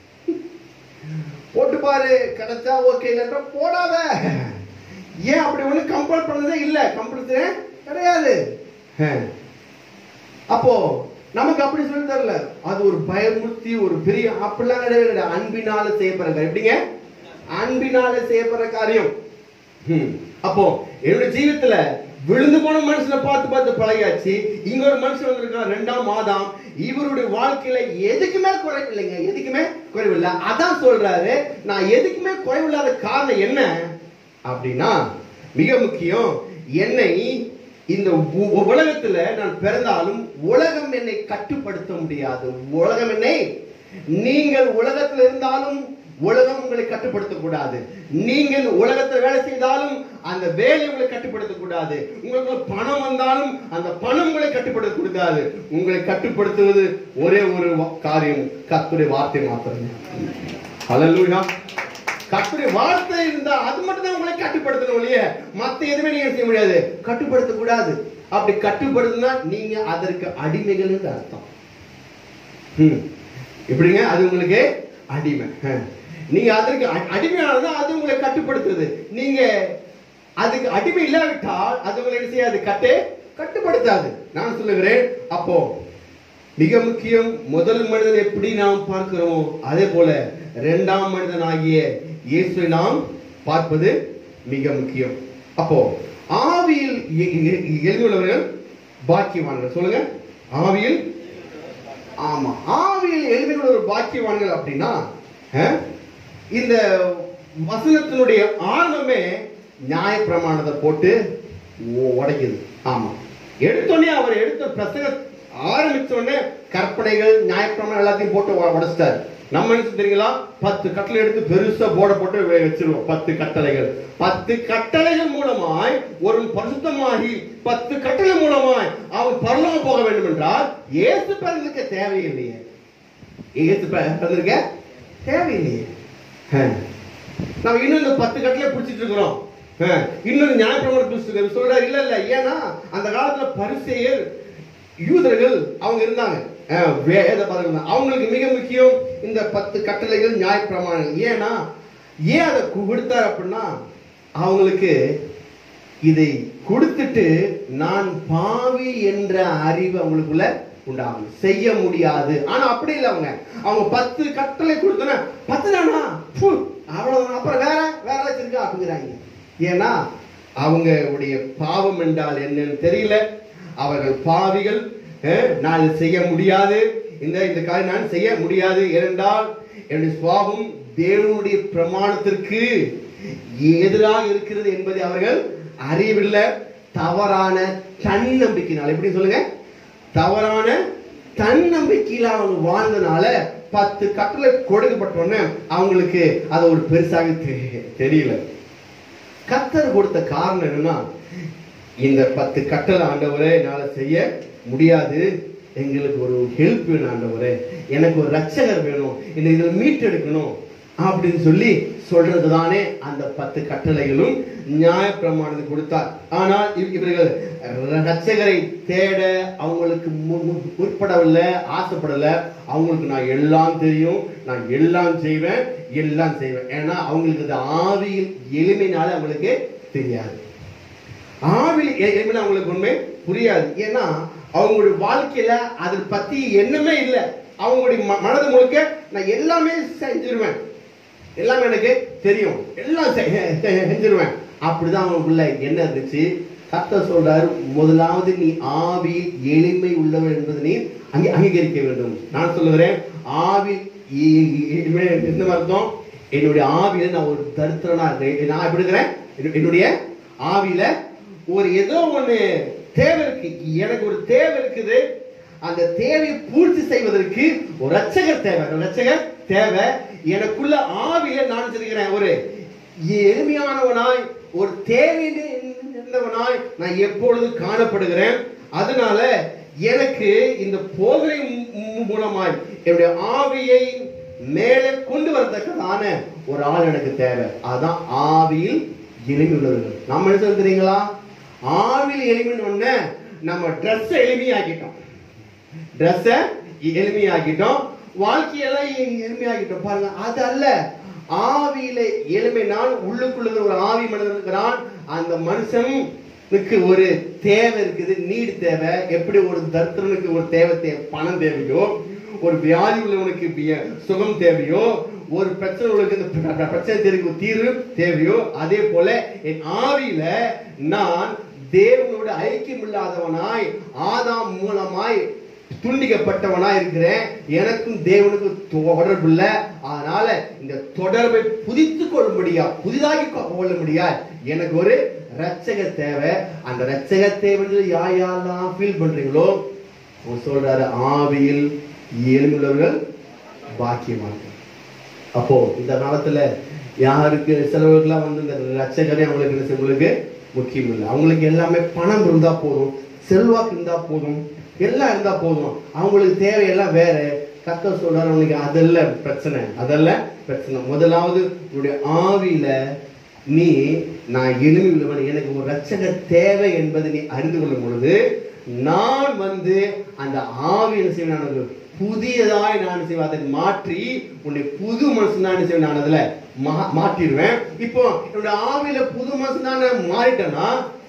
போட்டு பாரு கிடைச்சா ஓகே இல்லைன்றா போடாத ஏன் அப்படி ஒண்ணு கம்பல் பண்ணதே இல்ல கம்பல்சரி கிடையாது ஹம். அப்போ நமக்கு அப்படி சொல்லி தரல அது ஒரு பயமுறுத்தி ஒரு பெரிய அப்படிலாம் கிடையவே கிடையாது அன்பினால செய்யப்படுற காரியம் எப்படிங்க அன்பினால செய்யப்படுற காரியம் ஹம். அப்போ என்னுடைய ஜீவிதத்துல விழுந்து போன மனுஷனை பார்த்து பார்த்து பழகியாச்சு இங்க ஒரு மனுஷன் வந்திருக்கான் ரெண்டாம் மாதம் இவருடைய வாழ்க்கையில எதுக்குமே குறைவில்லைங்க எதுக்குமே குறைவில்லை அதான் சொல்றாரு நான் எதுக்குமே குறைவில்லாத காரணம் என்ன அப்படின்னா மிக முக்கியம் என்னை இந்த உ- உலகத்துல நான் பிறந்தாலும் உலகம் என்னை கட்டுப்படுத்த முடியாது உலகம் என்னை நீங்கள் உலகத்தில் இருந்தாலும் உலகம் உங்களை கட்டுப்படுத்த கூடாது நீங்கள் உலகத்தில் வேலை செய்தாலும் அந்த வேலை உங்களை கட்டுப்படுத்த கூடாது உங்களுக்கு ஒரு பணம் வந்தாலும் அந்த பணம் உங்களை கட்டுப்படுத்த கூடாது உங்களை கட்டுப்படுத்துவது ஒரே ஒரு வா- காரியம் கத்துடைய வார்த்தை மாத்திரம் ஹalleluya கத்துடைய வார்த்தை இருந்தா அது மட்டும் தான் உங்களை கட்டுப்படுத்தணும் இல்லையே மத்த எதுவுமே நீங்க செய்ய முடியாது கட்டுப்படுத்த கூடாது அப்படி கட்டுப்படுத்தினா நீங்க அதற்கு அடிமைகள் என்று அர்த்தம் ம். எப்படிங்க அது உங்களுக்கு அடிமை ஹம். நீங்க அதற்கு அ- அடிமையானதா அது உங்களை கட்டுப்படுத்துது நீங்க அதுக்கு அடிமை இல்லாவிட்டால் அது உங்களை என்ன செய்யாது கட்டே கட்டுப்படுத்தாது நான் சொல்லுகிறேன் அப்போ மிக முக்கியம் முதல் மனிதன் எப்படி நாம் பார்க்கிறோமோ அதே போல இரண்டாம் மனிதன் ஆகிய இயேசுவை நாம் பார்ப்பது மிக முக்கியம் அப்போ ஆவியில் எ- எ- எழுதியுள்ளவர்கள் பாக்கியவான்கள் சொல்லுங்க ஆவியில் ஆமா ஆவியில் எளிமைகள் ஒரு பாக்கியவான்கள் அப்படின்னா அஹ், இந்த வசனத்தினுடைய ஆரம்பமே நியாய பிரமாணத்தை போட்டு உ- உடைக்குது ஆமா எடுத்தோடனே அவர் எடுத்த பிரசங்க ஆரம்பிச்ச உடனே கற்பனைகள் நியாயப்பிரமாணம் எல்லாத்தையும் போட்டு உ- உடைச்சிட்டாரு நம்ம என்ன தெரியுங்களா பத்து கட்டளை எடுத்து பெருசா போர்டை போட்டு வெ- வச்சிருவோம் பத்து கட்டளைகள் பத்து கட்டளைகள் மூலமாய் ஒரு பரிசுத்தமாகி பத்து கட்டளை மூலமாய் அவன் பரலோகம் போக வேண்டும் என்றால் இயேசு பிறந்திருக்க தேவையில்லையே இயேசு பிற- பிறந்திருக்க தேவையில்லையே ஹம். நம்ம இன்னும் இந்த பத்து கட்டளை பிடிச்சிட்டு இருக்கிறோம் ஹம். இன்னொரு நியாயப்பிரமாணம் பிடிச்சிட்டு சொல்றாரு இல்ல இல்ல ஏன்னா அந்த காலத்துல பரிசெயர் யூதர்கள் அவங்க இருந்தாங்க அஹ், வேத பாருங்க அவங்களுக்கு மிக முக்கியம் இந்த பத்து கட்டளைகள் நியாயப்பிரமாணம் ஏன்னா ஏன் அதை கு- கொடுத்தார் அப்படின்னா அவங்களுக்கு இதை கொடுத்துட்டு நான் பாவி என்ற அறிவு அவங்களுக்குள்ள உண்டாகும் செய்ய முடியாது ஆனா அப்படி இல்லை அவங்க அவங்க பத்து கட்டளை கொடுத்தன பத்து தானா ஃபு, அவ்வளவுதான் அப்புறம் வேற வேற ஏதாச்சும் இருக்கா அப்படிங்கிறாங்க ஏன்னா அவங்களுடைய பாவம் என்றால் என்னன்னு தெரியல அவர்கள் பாவிகள் அஹ், நான் இதை செய்ய முடியாது இந்த இந்த காரியம் நான் செய்ய முடியாது ஏனென்றால் என்னுடைய சுவாபம் தேவனுடைய பிரமாணத்திற்கு எதிராக இருக்கிறது என்பதை அவர்கள் அறிவில்லை தவறான தன்னம்பிக்கையினால் எப்படி சொல்லுங்க தவறான தன்னம்பிக்கையில அவங்க வாழ்ந்தனால பத்து கட்டளை கொடுக்கப்பட்ட உடனே அவங்களுக்கு அது ஒரு பெருசாக தெ- தெரியல கத்தர் கொடுத்த காரணம் என்னன்னா இந்த பத்து கட்டளை ஆண்டவரே என்னால செய்ய முடியாது எங்களுக்கு ஒரு ஹெல்ப் வேணும் ஆண்டவரே எனக்கு ஒரு ரட்சகர் வேணும் என்னை இதில் மீட்டெடுக்கணும் அப்படின்னு சொல்லி சொல்றது தானே அந்த பத்து கட்டளைகளும் நியாயப்பிரமாணத்தை கொடுத்தார் ஆனால் இவ்- இவர்கள் ரட்சகரை தேட அவங்களுக்கு மு- மு- முற்படவில்லை ஆசைப்படல அவங்களுக்கு நான் எல்லாம் தெரியும் நான் எல்லாம் செய்வேன் எல்லாம் செய்வேன் ஏன்னா அவங்களுக்கு அது ஆவியில் எளிமைனால அவங்களுக்கு தெரியாது ஆவில் எளிமையில அவங்களுக்கு உண்மை புரியாது ஏன்னா அவங்களுடைய வாழ்க்கையில அதை பத்தி எண்ணமே இல்லை அவங்களுடைய ம- மனது முழுக்க நான் எல்லாமே செஞ்சிருவேன் எல்லாமே எனக்கு தெரியும் எல்லாம் செ- செ- செஞ்சிருவேன் அப்படிதான் அவங்களுக்குள்ள என்ன இருந்துச்சு கர்த்தர் சொல்றாரு முதலாவது நீ ஆவி எளிமை உள்ளவன் என்பதை நீ அங்கே அங்கீகரிக்க வேண்டும் நான் சொல்லுகிறேன் ஆவி எ- எ- எளிமை என்ன அர்த்தம் என்னுடைய ஆவியில நான் ஒரு தரித்திரனா இருக்கேன் நான் எப்படி இருக்கிறேன் என்னு- என்னுடைய ஆவியில ஒரு ஏதோ ஒண்ணு தேவை இருக்கு எனக்கு ஒரு தேவை இருக்குது அந்த தேவையை பூர்த்தி செய்வதற்கு ஒரு ரட்சகர் தேவை ஒரு ரட்சகர் தேவை எனக்குள்ள ஆவியில நான் சொல்கிறேன் ஒரு எளிமையானவனாய் ஒரு தேவை இருந்தவனாய் நான் எப்பொழுது காணப்படுகிறேன் அதனால எனக்கு இந்த போதனை மூ- மூலமாய் என்னுடைய ஆவியை மேலே கொண்டு வரத்தக்கதான ஒரு ஆள் எனக்கு தேவை அதான் ஆவியில் எளிமை உள்ளவர்கள் நம்ம என்ன சொல்றது தெரியுங்களா ஆவியில் எளிமைன்னு ஒண்ணு நம்ம ட்ரெஸ் எளிமையாக்கிட்டோம் ட்ரெஸ்ஸ எளிமையாக்கிட்டோம் வாழ்க்கையெல்லாம் எ- எளிமையாக்கிட்டோம் பாருங்க அது அல்ல ஆவியில எளிமை நான் உள்ளுக்குள்ள இருக்கிற ஒரு ஆவி மனிதன் இருக்கிறான் அந்த மனுஷனுக்கு ஒரு தேவை இருக்குது நீடு தேவை எப்படி ஒரு தரித்திரனுக்கு ஒரு தேவை தேவை பணம் தேவையோ ஒரு வியாதி உள்ளவனுக்கு விய- சுகம் தேவையோ ஒரு பிரச்சனை உள்ளவனுக்கு இந்த பிர- பிர- பிரச்சனை தெரிவிக்க தீர்வு தேவையோ அதே போல என் ஆவியில நான் தேவனோட ஐக்கியம் இல்லாதவனாய் ஆதாம் மூலமாய் துண்டிக்கப்பட்டவனாய் இருக்கிறேன் எனக்கும் தேவனுக்கும் தொடர்பு இல்ல அதனால இந்த தொடர்பை புதித்து கொள்ளும்படியா புதிதாகி கொள்ள முடியா எனக்கு ஒரு ரட்சக தேவை அந்த ரட்சக தேவை யார் யாரெல்லாம் ஃபீல் பண்றீங்களோ அவர் சொல்றாரு ஆவியில் எலும்புள்ளவர்கள் பாக்கியமாக அப்போ இந்த காலத்துல யாருக்கு சிலவர்களுக்கெல்லாம் வந்து இந்த ரட்சகரே அவங்களுக்கு என்ன செய்ய- உங்களுக்கு முக்கியம் இல்லை அவங்களுக்கு எல்லாமே பணம் இருந்தா போதும் செல்வாக்கு இருந்தா போதும் எல்லாம் இருந்தா போதும் அவங்களுக்கு தேவையெல்லாம் வேற கத்த சொல்றாரு அவனுக்கு அதல்ல பிரச்சனை அதல்ல பிரச்சனை முதலாவது உன்னுடைய ஆவியில நீ நான் எளிமை உள்ளவன் எனக்கு ஒரு ரட்சக தேவை என்பதை நீ அறிந்து கொள்ளும் பொழுது நான் வந்து அந்த ஆவி என்ன செய்வேன் நான் ஒரு புதியதாய் நான் செய்வேன் அதை மாற்றி உன்னை புது மனுஷன் நான் செய்வேன் நான் அதுல மா- மாற்றிடுவேன் இப்போ என்னோட ஆவியில புது மனுஷன் நான் மாறிட்டேன்னா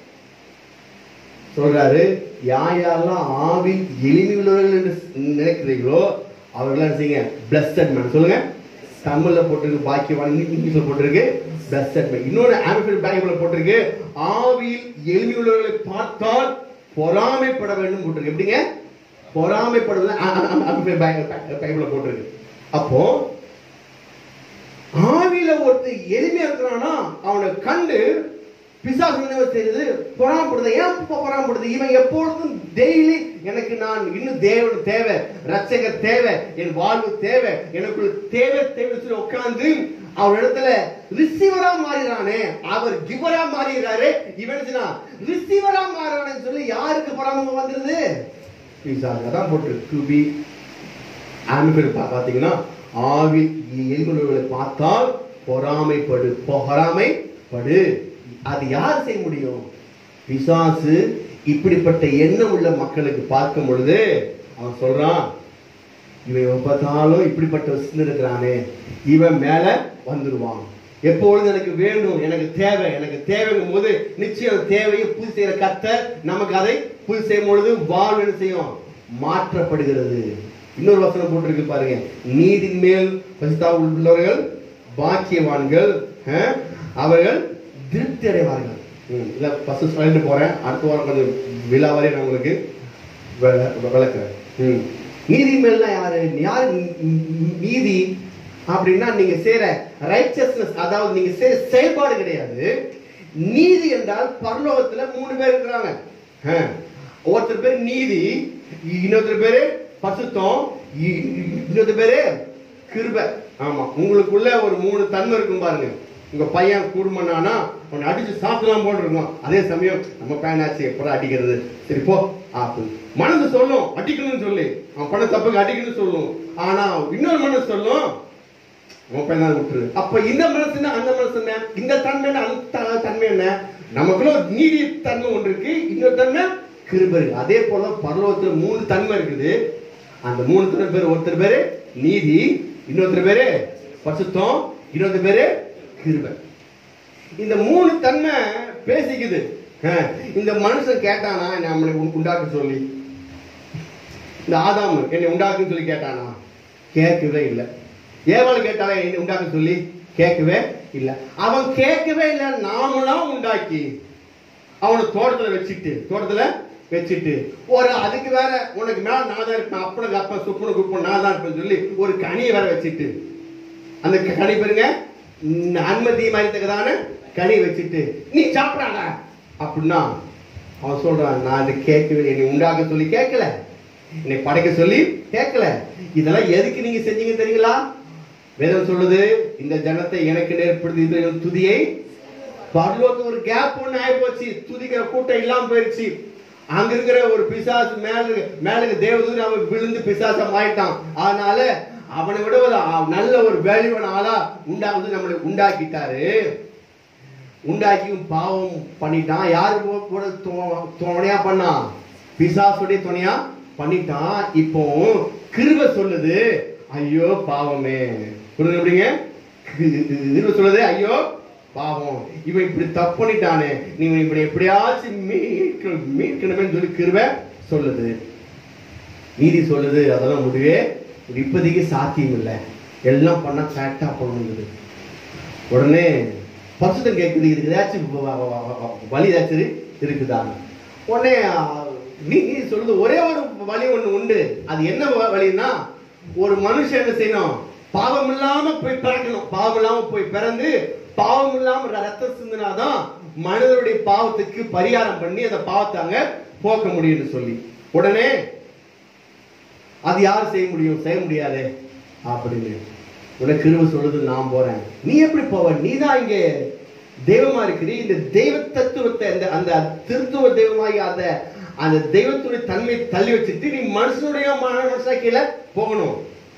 சொல்றாரு யார் யாரெல்லாம் ஆவி எளிமை உள்ளவர்கள் என்று நினைக்கிறீங்களோ அவர்களாம் செய்யுங்க பிளஸ்டட் மேன் சொல்லுங்க தமிழ்ல போட்டிருக்கு பாக்கியவான் இங்கிலீஷ்ல போட்டிருக்கு பிளஸ்டட் மேன் இன்னொன்னு ஆம்பிள் பைபிள்ல போட்டிருக்கு ஆவியில் எளிமை உள்ளவர்களை பார்த்தால் பொறாமைப்பட வேண்டும் போட்டிருக்கு எப்படிங்க பொறாமைப்படுவது ஆம்பிள் பைபிள்ல போட்டிருக்கு அப்போ ஆவியில ஒருத்தர் எளிமையா இருக்கிறானா அவனை கண்டு பிசாசு என்ன செய்யுது பொறாமப்படுது ஏன் இப்ப பொறாமப்படுது இவன் எப்பொழுதும் டெய்லி எனக்கு நான் இன்னும் தேவன் தேவை ரட்சகர் தேவை என் வாழ்வு தேவை எனக்குள்ள தேவை தேவை சொல்லி உட்கார்ந்து அவர் இடத்துல ரிசீவரா மாறிறானே அவர் கிவரா மாறிடுறாரு இவன் ரிசீவரா மாறானு சொல்லி யாருக்கு பொறாம வந்துருது பிசாசு அதான் போட்டு டு பி ஆம்பிள் பார்த்தீங்கன்னா ஆவி எலும்புகளை பார்த்தால் பொறாமைப்படு பொறாமைப்படு அது யார் செய்ய முடியும் பிசாசு இப்படிப்பட்ட எண்ணம் உள்ள மக்களுக்கு பார்க்கும் பொழுது அவன் சொல்றான் இவன் எப்ப பார்த்தாலும் இப்படிப்பட்ட சின்ன இருக்கிறானே இவன் மேல வந்துருவான் எப்பொழுது எனக்கு வேண்டும் எனக்கு தேவை எனக்கு தேவைங்கும் போது நிச்சயம் தேவையை பூர்த்தி செய்யற கர்த்தர் நமக்கு அதை பூர்த்தி செய்யும் பொழுது வாழ்வு என்ன செய்யும் மாற்றப்படுகிறது இன்னொரு வசனம் போட்டிருக்கு பாருங்க நீதின் மேல் பசிதா உள்ளவர்கள் பாக்கியவான்கள் அஹ், அவர்கள் திருப்தி அடைவார்கள் ம், இல்ல ஃபர்ஸ்ட் சொல்லிட்டு போறேன் அடுத்த வாரம் கொஞ்சம் விழாவரை நான் உங்களுக்கு விள- விளக்குறேன் ம். நீதி மேல்னா யாரு யாரு நீ- நீதி அப்படின்னா நீங்க செய்யற ரைச்சஸ்னஸ் அதாவது நீங்க செய்யற செயல்பாடு கிடையாது நீதி என்றால் பரலோகத்துல மூணு பேர் இருக்கிறாங்க ஆ. ஒருத்தர் பேர் நீதி இன்னொருத்தர் பேரு பசுத்தம் இ- இன்னொருத்தர் பேரு கிருபை ஆமா உங்களுக்குள்ள ஒரு மூணு தன்மை இருக்கும் பாருங்க உங்க பையன் கூடுமனானா உன்னை அடிச்சு சாப்பிடலாம் போல் இருக்கும் அதே சமயம் நம்ம பையனாச்சு எப்படா அடிக்கிறது சரி போ ஆப்பு மனசு சொல்லும் அடிக்கணும்னு சொல்லி அவன் பண்ண தப்புக்கு அடிக்கணும்னு சொல்லும் ஆனா இன்னொரு மனசு சொல்லும் உன் பையன் தான் விட்டுரு அப்ப இந்த மனசு என்ன அந்த மனசு என்ன இந்த தன்மை என்ன அந்த த- தன்மை என்ன நமக்குள்ள ஒரு நீதி தன்மை ஒன்று இருக்கு இன்னொரு தன்மை கிருபை இருக்கு அதே போல பரலோகத்துல மூணு தன்மை இருக்குது அந்த மூணு தன்மை பேர் ஒருத்தர் பேரு நீதி இன்னொருத்தர் பேரு பசுத்தம் இன்னொருத்தர் பேரு கிருபை இந்த மூணு தன்மை பேசிக்குது அஹ், இந்த மனுஷன் கேட்டானா நம்மளை உ- உண்டாக்க சொல்லி இந்த ஆதாம் என்னை உண்டாக்குன்னு சொல்லி கேட்டானா கேட்கவே இல்லை ஏவாள் கேட்டாலே என்னை உண்டாக்க சொல்லி கேட்கவே இல்லை அவன் கேட்கவே இல்லை நாமளாம் உண்டாக்கி அவனை தோட்டத்துல வச்சுட்டு தோட்டத்துல வச்சுட்டு ஒரு அதுக்கு வேற உனக்கு மேல நான் தான் இருப்பேன் அப்பனுக்கு அப்பா சுப்பனுக்கு குப்பன் நான் தான் இருப்பேன்னு சொல்லி ஒரு கனியை வேற வச்சுட்டு அந்த க- கனி பாருங்க ம், அனுமதி மறித்தக்கதான கனி வச்சுட்டு நீ சாப்பிடாத அப்படின்னா அவன் சொல்றான் நான் அது கேட்கவே என்னை உண்டாக்க சொல்லி கேட்கல என்னை படைக்க சொல்லி கேட்கல இதெல்லாம் எதுக்கு நீங்க செஞ்சீங்க தெரியுங்களா வேதம் சொல்லுது இந்த ஜனத்தை எனக்கு நேர்படுத்தி இது துதியை பரலோகத்துல ஒரு கேப் ஒண்ணு ஆகி போச்சு துதிக்கிற கூட்டம் இல்லாம போயிருச்சு அங்க இருக்கிற ஒரு பிசாசு மேல மேல தேவதூர் அவன் விழுந்து பிசாசம் ஆயிட்டான் அதனால அவனை விட ஒரு ஆ- நல்ல ஒரு வேல்யூவன் ஆளா உண்டாவது நம்மளை உண்டாக்கிட்டாரு உண்டாக்கியும் பாவம் பண்ணிட்டான் யாரு கூட- கூட துணை- துணையா பண்ணான் பிசாசுடைய துணையா பண்ணிட்டான் இப்போ கிருப சொல்லுது ஐயோ பாவமே புரியுது எப்படிங்க கி- கிருப சொல்லுது ஐயோ பாவம் இவன் இப்படி தப்பு பண்ணிட்டானே நீ இவனை இப்படி எப்படியாச்சும் மீட்க மீட்கணுமே சொல்லி கிருப சொல்லுது நீதி சொல்லுது அதெல்லாம் முடிவே இப்போதைக்கு சாத்தியம் இல்லை எல்லாம் பண்ண கரெக்டா பண்ணணுங்குது உடனே பரிசுத்தம் கேட்குது இதுக்கு ஏதாச்சும் வ- வ- வ- வ- வழி ஏதாச்சும் இருக்குதா உடனே ஆ, நீ நீ சொல்லுது ஒரே ஒரு வழி ஒண்ணு உண்டு அது என்ன வ- வழின்னா ஒரு மனுஷன் என்ன செய்யணும் பாவம் இல்லாம போய் பிறக்கணும் பாவம் இல்லாம போய் பிறந்து பாவம் இல்லாம ர- ரத்தம் சிந்தினாதான் மனிதனுடைய பாவத்துக்கு பரிகாரம் பண்ணி அந்த பாவத்தை அங்க போக்க முடியும்னு சொல்லி உடனே அது யார் செய்ய முடியும் செய்ய முடியாதே அப்படின்னு உடனே கிருப சொல்லுது நான் போறேன் நீ எப்படி போவ நீ தான் இங்க தெய்வமா இருக்கிறீ இந்த தெய்வ தத்துவத்தை அந்த அந்த திருத்துவ தெய்வமாகி அந்த அந்த தெய்வத்துடைய தன்மையை தள்ளி வச்சுட்டு நீ மனுஷனுடைய மன மனுஷா கீழே போகணும்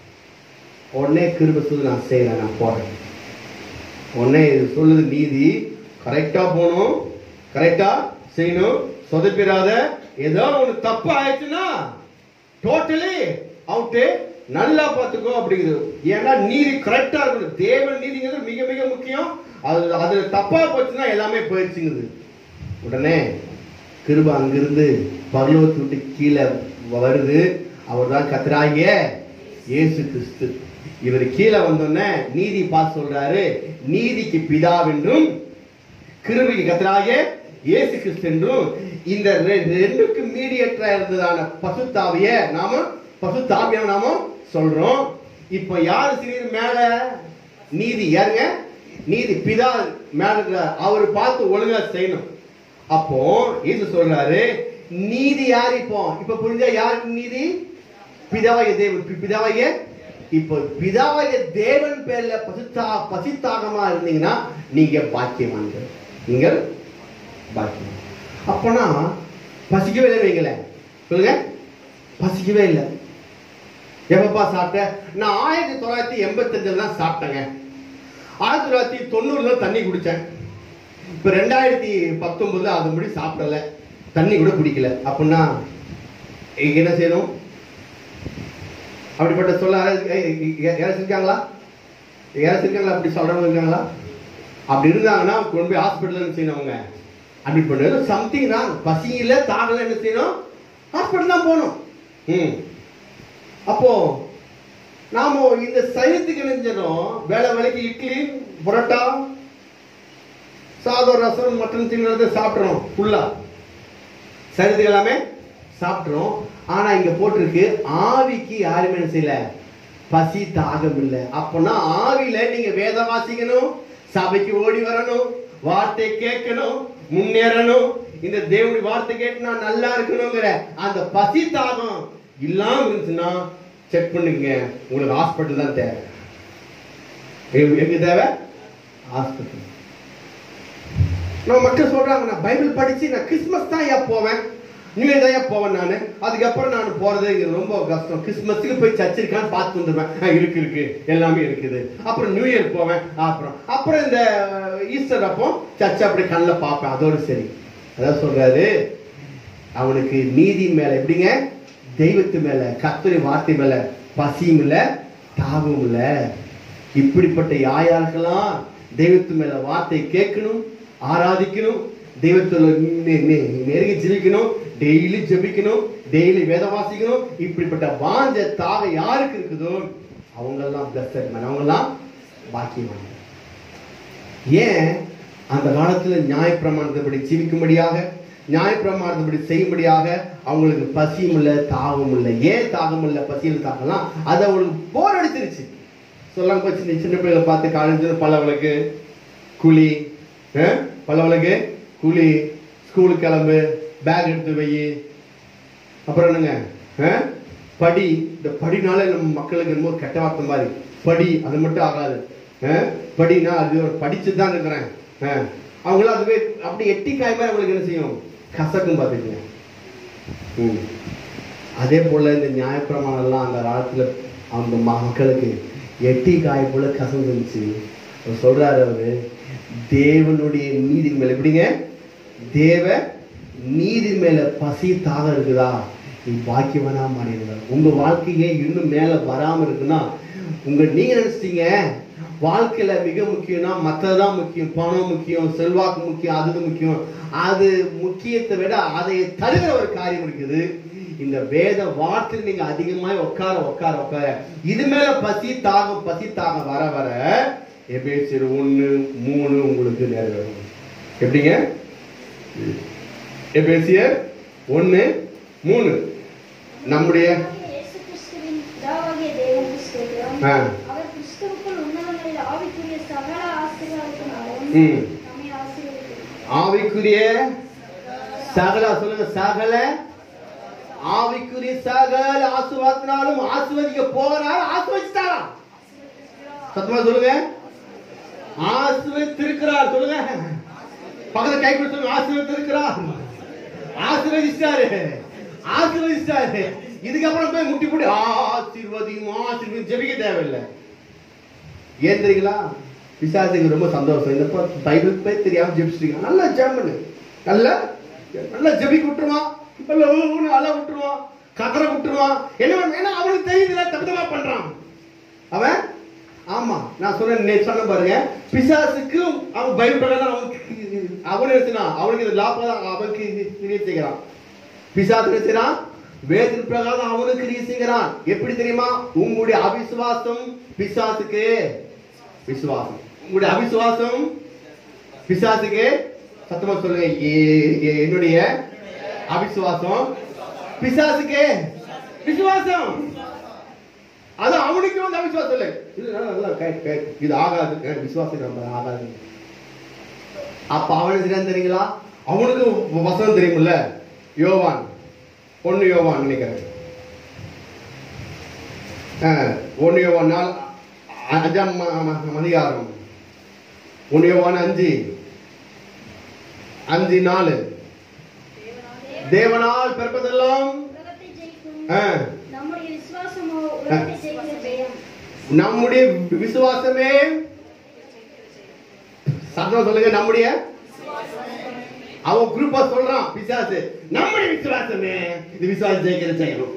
உடனே கிருப சொல்லுது நான் செய்யறேன் நான் போறேன் உடனே இது சொல்லுது நீதி கரெக்டா போகணும் கரெக்டா செய்யணும் சொதப்பிடாத ஏதோ ஒண்ணு தப்பு ஆயிடுச்சுன்னா டோட்டலி அவுட்டு நல்லா பார்த்துக்கோ அப்படிங்குது ஏன்னா நீதி கரெக்டா இருக்கணும் தேவன் நீதிங்கிறது மிக மிக முக்கியம் அது அதுல தப்பா போச்சுன்னா எல்லாமே போயிடுச்சுங்குது உடனே கிருப அங்கிருந்து பரலோகத்தை விட்டு கீழே வருது அவர் தான் கத்தராகிய இயேசு கிறிஸ்து இவர் கீழே வந்தோடனே நீதி பார்த்து சொல்றாரு நீதிக்கு பிதாவென்றும் கிருபைக்கு கத்தராகிய இயேசு கிறிஸ்து என்றும் இந்த ரெ- ரெண்டுக்கு மீடியேட்டரா இருந்ததான பசுத்தாவிய நாம பசுத்தாவிய நாம சொல்றோம் இப்ப யாரு சிறிது மேல நீதி யாருங்க நீதி பிதா மேல இருக்கிறார். அவர் பார்த்து ஒழுங்கா செய்யணும் அப்போ இயேசு சொல்றாரு நீதி யார் இப்போ இப்ப புரிஞ்சா யார் நீதி பிதாவாகிய தேவன் பி- பிதாவாகிய இப்போ பிதாவாகிய தேவன் பேர்ல பசித்தா பசித்தாகமா இருந்தீங்கன்னா நீங்க பாக்கியவான்கள் நீங்கள் பாக்கியம் அப்பனா பசிக்கவே இல்லை வைங்களேன் சொல்லுங்க பசிக்கவே இல்லை எப்பப்பா சாப்பிட்ட நான் ஆயிரத்தி தொள்ளாயிரத்தி எண்பத்தஞ்சுல தான் சாப்பிட்டேங்க ஆயிரத்தி தொள்ளாயிரத்தி தொண்ணூறுல தண்ணி குடிச்சேன் இப்ப ரெண்டாயிரத்தி பத்தொன்பதுல அது முடி சாப்பிடல தண்ணி கூட குடிக்கல அப்படின்னா இங்க என்ன செய்யணும் அப்படிப்பட்ட சொல்ல யாராவது- ஏய், ஏய், யாராச்சும் இருக்காங்களா யாராச்சும் இருக்காங்களா அப்படி சொல்றவங்க இருக்காங்களா அப்படி இருந்தாங்கன்னா கொண்டு போய் ஹாஸ்பிட்டல் செய்யணும் அவங்க அட்மிட் பண்ணு சம்திங் தான் பசி இல்ல தாகல என்ன செய்யணும் ஹாஸ்பிட்டல் தான் போகணும் ம் அப்போ நாம இந்த சைவத்துக்கு என்ன செஞ்சோம் வேலை வேலைக்கு இட்லி புரோட்டா சாதம் ரசம் மட்டன் சின்ன சாப்பிட்றோம் ஃபுல்லா சைவத்துக்கு எல்லாமே சாப்பிட்றோம் ஆனா இங்க போட்டிருக்கு ஆவிக்கு யாருமே என்ன செய்யல பசி தாகம் இல்லை அப்பனா ஆவியில நீங்க வேதம் வாசிக்கணும் சபைக்கு ஓடி வரணும் வார்த்தை கேட்கணும் முன்னேறணும் இந்த தேவனுடைய வார்த்தை கேட்டு நான் நல்லா இருக்கணுங்கிற அந்த பசி தாகம் இல்லாம இருந்துச்சுன்னா செக் பண்ணுங்க உங்களுக்கு ஹாஸ்பிட்டல் தான் தேவை எங்க- எங்க தேவை ஹாஸ்பிட்டல் நம்ம மக்கள் சொல்றாங்க நான் பைபிள் படிச்சு நான் கிறிஸ்மஸ் தான் ஏன் போவேன் நியூ இயர் தான் ஏன் போவேன் நான் அதுக்கப்புறம் நான் போறது இங்க ரொம்ப கஷ்டம் கிறிஸ்மஸுக்கு போய் சர்ச் இருக்கான்னு பார்த்து வந்துடுவேன் ஆ, இருக்கு இருக்கு எல்லாமே இருக்குது அப்புறம் நியூ இயர் போவேன் அப்புறம் அப்புறம் இந்த ஈஸ்டர் அப்போ சர்ச் அப்படி கண்ணில் பார்ப்பேன் அதோட சரி அதான் சொல்றாரு அவனுக்கு நீதி மேல எப்படிங்க தெய்வத்து மேல கர்த்தரி வார்த்தை மேல பசியும் இல்ல தாகமும் இல்ல இப்படிப்பட்ட யாயாருக்கெல்லாம் தெய்வத்து மேல வார்த்தை கேட்கணும் ஆராதிக்கணும் தெய்வத்துல நெ- நெ- நெருங்கி ஜீவிக்கணும் டெய்லி ஜெபிக்கணும் டெய்லி வேத வாசிக்கணும் இப்படிப்பட்ட வாஞ்ச தாக யாருக்கு இருக்குதோ அவங்கெல்லாம் பிளஸ்ட் மேன் அவங்கெல்லாம் பாக்கியவான்கள் ஏன் அந்த காலத்துல நியாயப்பிரமாணத்தைப்படி ஜீவிக்கும்படியாக நியாயப்பிரமாணத்தைப்படி செய்யும்படியாக அவங்களுக்கு பசியும் இல்லை தாகம் இல்லை ஏன் தாகம் இல்லை பசியில் தாகம்லாம் அது அவங்களுக்கு போர் அடிச்சிருச்சு சொல்லாம போச்சு நீ சின்ன பிள்ளைகளை பார்த்து காலேஜ் பல்லவளுக்கு குழி அஹ், பல்லவளுக்கு குழி ஸ்கூலுக்கு கிளம்பு பேக் எடுத்து வை அப்புறம் என்னங்க அஹ், படி இந்த படினால நம்ம மக்களுக்கு என்னமோ கெட்ட வார்த்தை மாதிரி படி அது மட்டும் ஆகாது அஹ், படினா அது ஒரு படிச்சு தான் இருக்கிறேன் அஹ், அவங்களும் அதுவே அப்படி எட்டி காய் மாதிரி அவங்களுக்கு என்ன செய்யும் கசக்கும் பார்த்துக்கங்க ம். அதே போல இந்த நியாயப்பிரமாணம் எல்லாம் அந்த காலத்துல அந்த மக்களுக்கு எட்டி காய் போல கசந்துருச்சு அவர் சொல்றாரு அவரு தேவனுடைய நீதி மேல எப்படிங்க தேவ நீதி மேல பசி தாக இருக்குதா நீ பாக்கியவனா மாறிடுங்க உங்க வாழ்க்கையே இன்னும் மேல வராம இருக்குன்னா உங்க நீங்க நினைச்சிட்டீங்க வாழ்க்கையில மிக முக்கியம்னா மற்றதுதான் முக்கியம் பணம் முக்கியம் செல்வாக்கு முக்கியம் அது முக்கியம் அது முக்கியத்தை விட அதை தருகிற ஒரு காரியம் இருக்குது இந்த வேத வார்த்தையில் நீங்க அதிகமாய் உட்கார உட்கார உட்கார இது மேல பசி தாகம் பசி தாகம் வர வர எபேசியர் ஒண்ணு மூணு உங்களுக்கு நிறைவேறும் எப்படிங்க எபேசியர் ஒண்ணு மூணு நம்முடைய இயேசு கிறிஸ்துவின் பிதாவாகிய தேவனுக்கு ஸ்தோத்திரம். ஆ. அவர் கிறிஸ்துவுக்குள் உன்னதங்களில் ஆவிக்குரிய சகல ஆசீர்வாதத்தினாலும் ம். நம்மை ஆசீர்வதிக்கிறார். ஆவிக்குரிய சகல சொல்லுங்க சகல ஆவிக்குரிய சகல ஆசுவாத்தினாலும் ஆசுவதிக்க போகிறார் ஆசுவதிச்சிட்டாரா சத்தமா சொல்லுங்க ஆசுவதித்திருக்கிறார் சொல்லுங்க பக்கத்துல கை கொடுத்து சொல்லுங்க ஆசீர்வதித்திருக்கிறார் ஆசீர்வதிச்சிட்டாரு ஆசீர்வதிச்சிட்டாரு இதுக்கப்புறம் போய் முட்டி போட்டு ஆசீர்வதியும் ஆசீர்வதி ஜெபிக்க தேவையில்லை ஏன் தெரியுங்களா பிசாசுக்கு ரொம்ப சந்தோஷம் இந்த ப- பைபிள் போய் தெரியாம ஜெபிச்சிருக்கீங்க நல்லா ஜெபம் பண்ணு நல்லா நல்லா ஜெபிக்க விட்டுருவான் நல்லா ஊன்னு அழ விட்டுருவான் கதற விட்டுருவான் என்ன பண்ண- ஏன்னா அவனுக்கு தெரியுதுல தப்பு தப்பா பண்றான் அவன் ஆமா நான் சொன்ன நேத்து சொன்ன பாருங்க பிசாசுக்கு அவன் பைபிள் பிரகாரம் அவனுக்கு அவன் எடுத்துனா அவனுக்கு இது லாபம் அவனுக்கு இது கிரியை செய்கிறான் பிசாசு என்ன செய்றான் வேதத்தின் பிரகாரம் அவனுக்கு கிரியை செய்கிறான் எப்படி தெரியுமா உங்களுடைய அவிசுவாசம் பிசாசுக்கு விசுவாசம் உங்களுடைய அவிசுவாசம் பிசாசுக்கு சத்தமா சொல்லுங்க ஏ- ஏ- என்னுடைய அவிசுவாசம் பிசாசுக்கு விசுவாசம் அது அவனுக்கு வந்து அவிசுவாசம் இல்லை இது நல்லா- நல்லா கே- கே- இது ஆகாது அஹ் விசுவாசம் நம்ம ஆகாது அப்ப அவன் என்ன தெரியுங்களா அவனுக்கு வசனம் தெரியுமில்ல யோவான் பொண்ணு யோவான் நினைக்கிறேன் அஹ், ஒண்ணு யோவான் நாள் அ- அஞ்சாம் ம- ம- அதிகாரம் ஒண்ணு யோவான் அஞ்சு அஞ்சு நாலு தேவனால் பிறப்பதெல்லாம் உலகத்தை ஜெயிக்கும் ஆ. நம்முடைய விசுவாசமோ உலகத்தை ஜெயிக்கிற ஜெயம் நம்முடைய விசுவாசமே சத்தம் சொல்லுங்க நம்முடைய அவன் குரூப்பா சொல்றான் பிசாசு நம்முடைய விசுவாசமே இது விசுவாசம் ஜெயிக்கிற செய்யணும்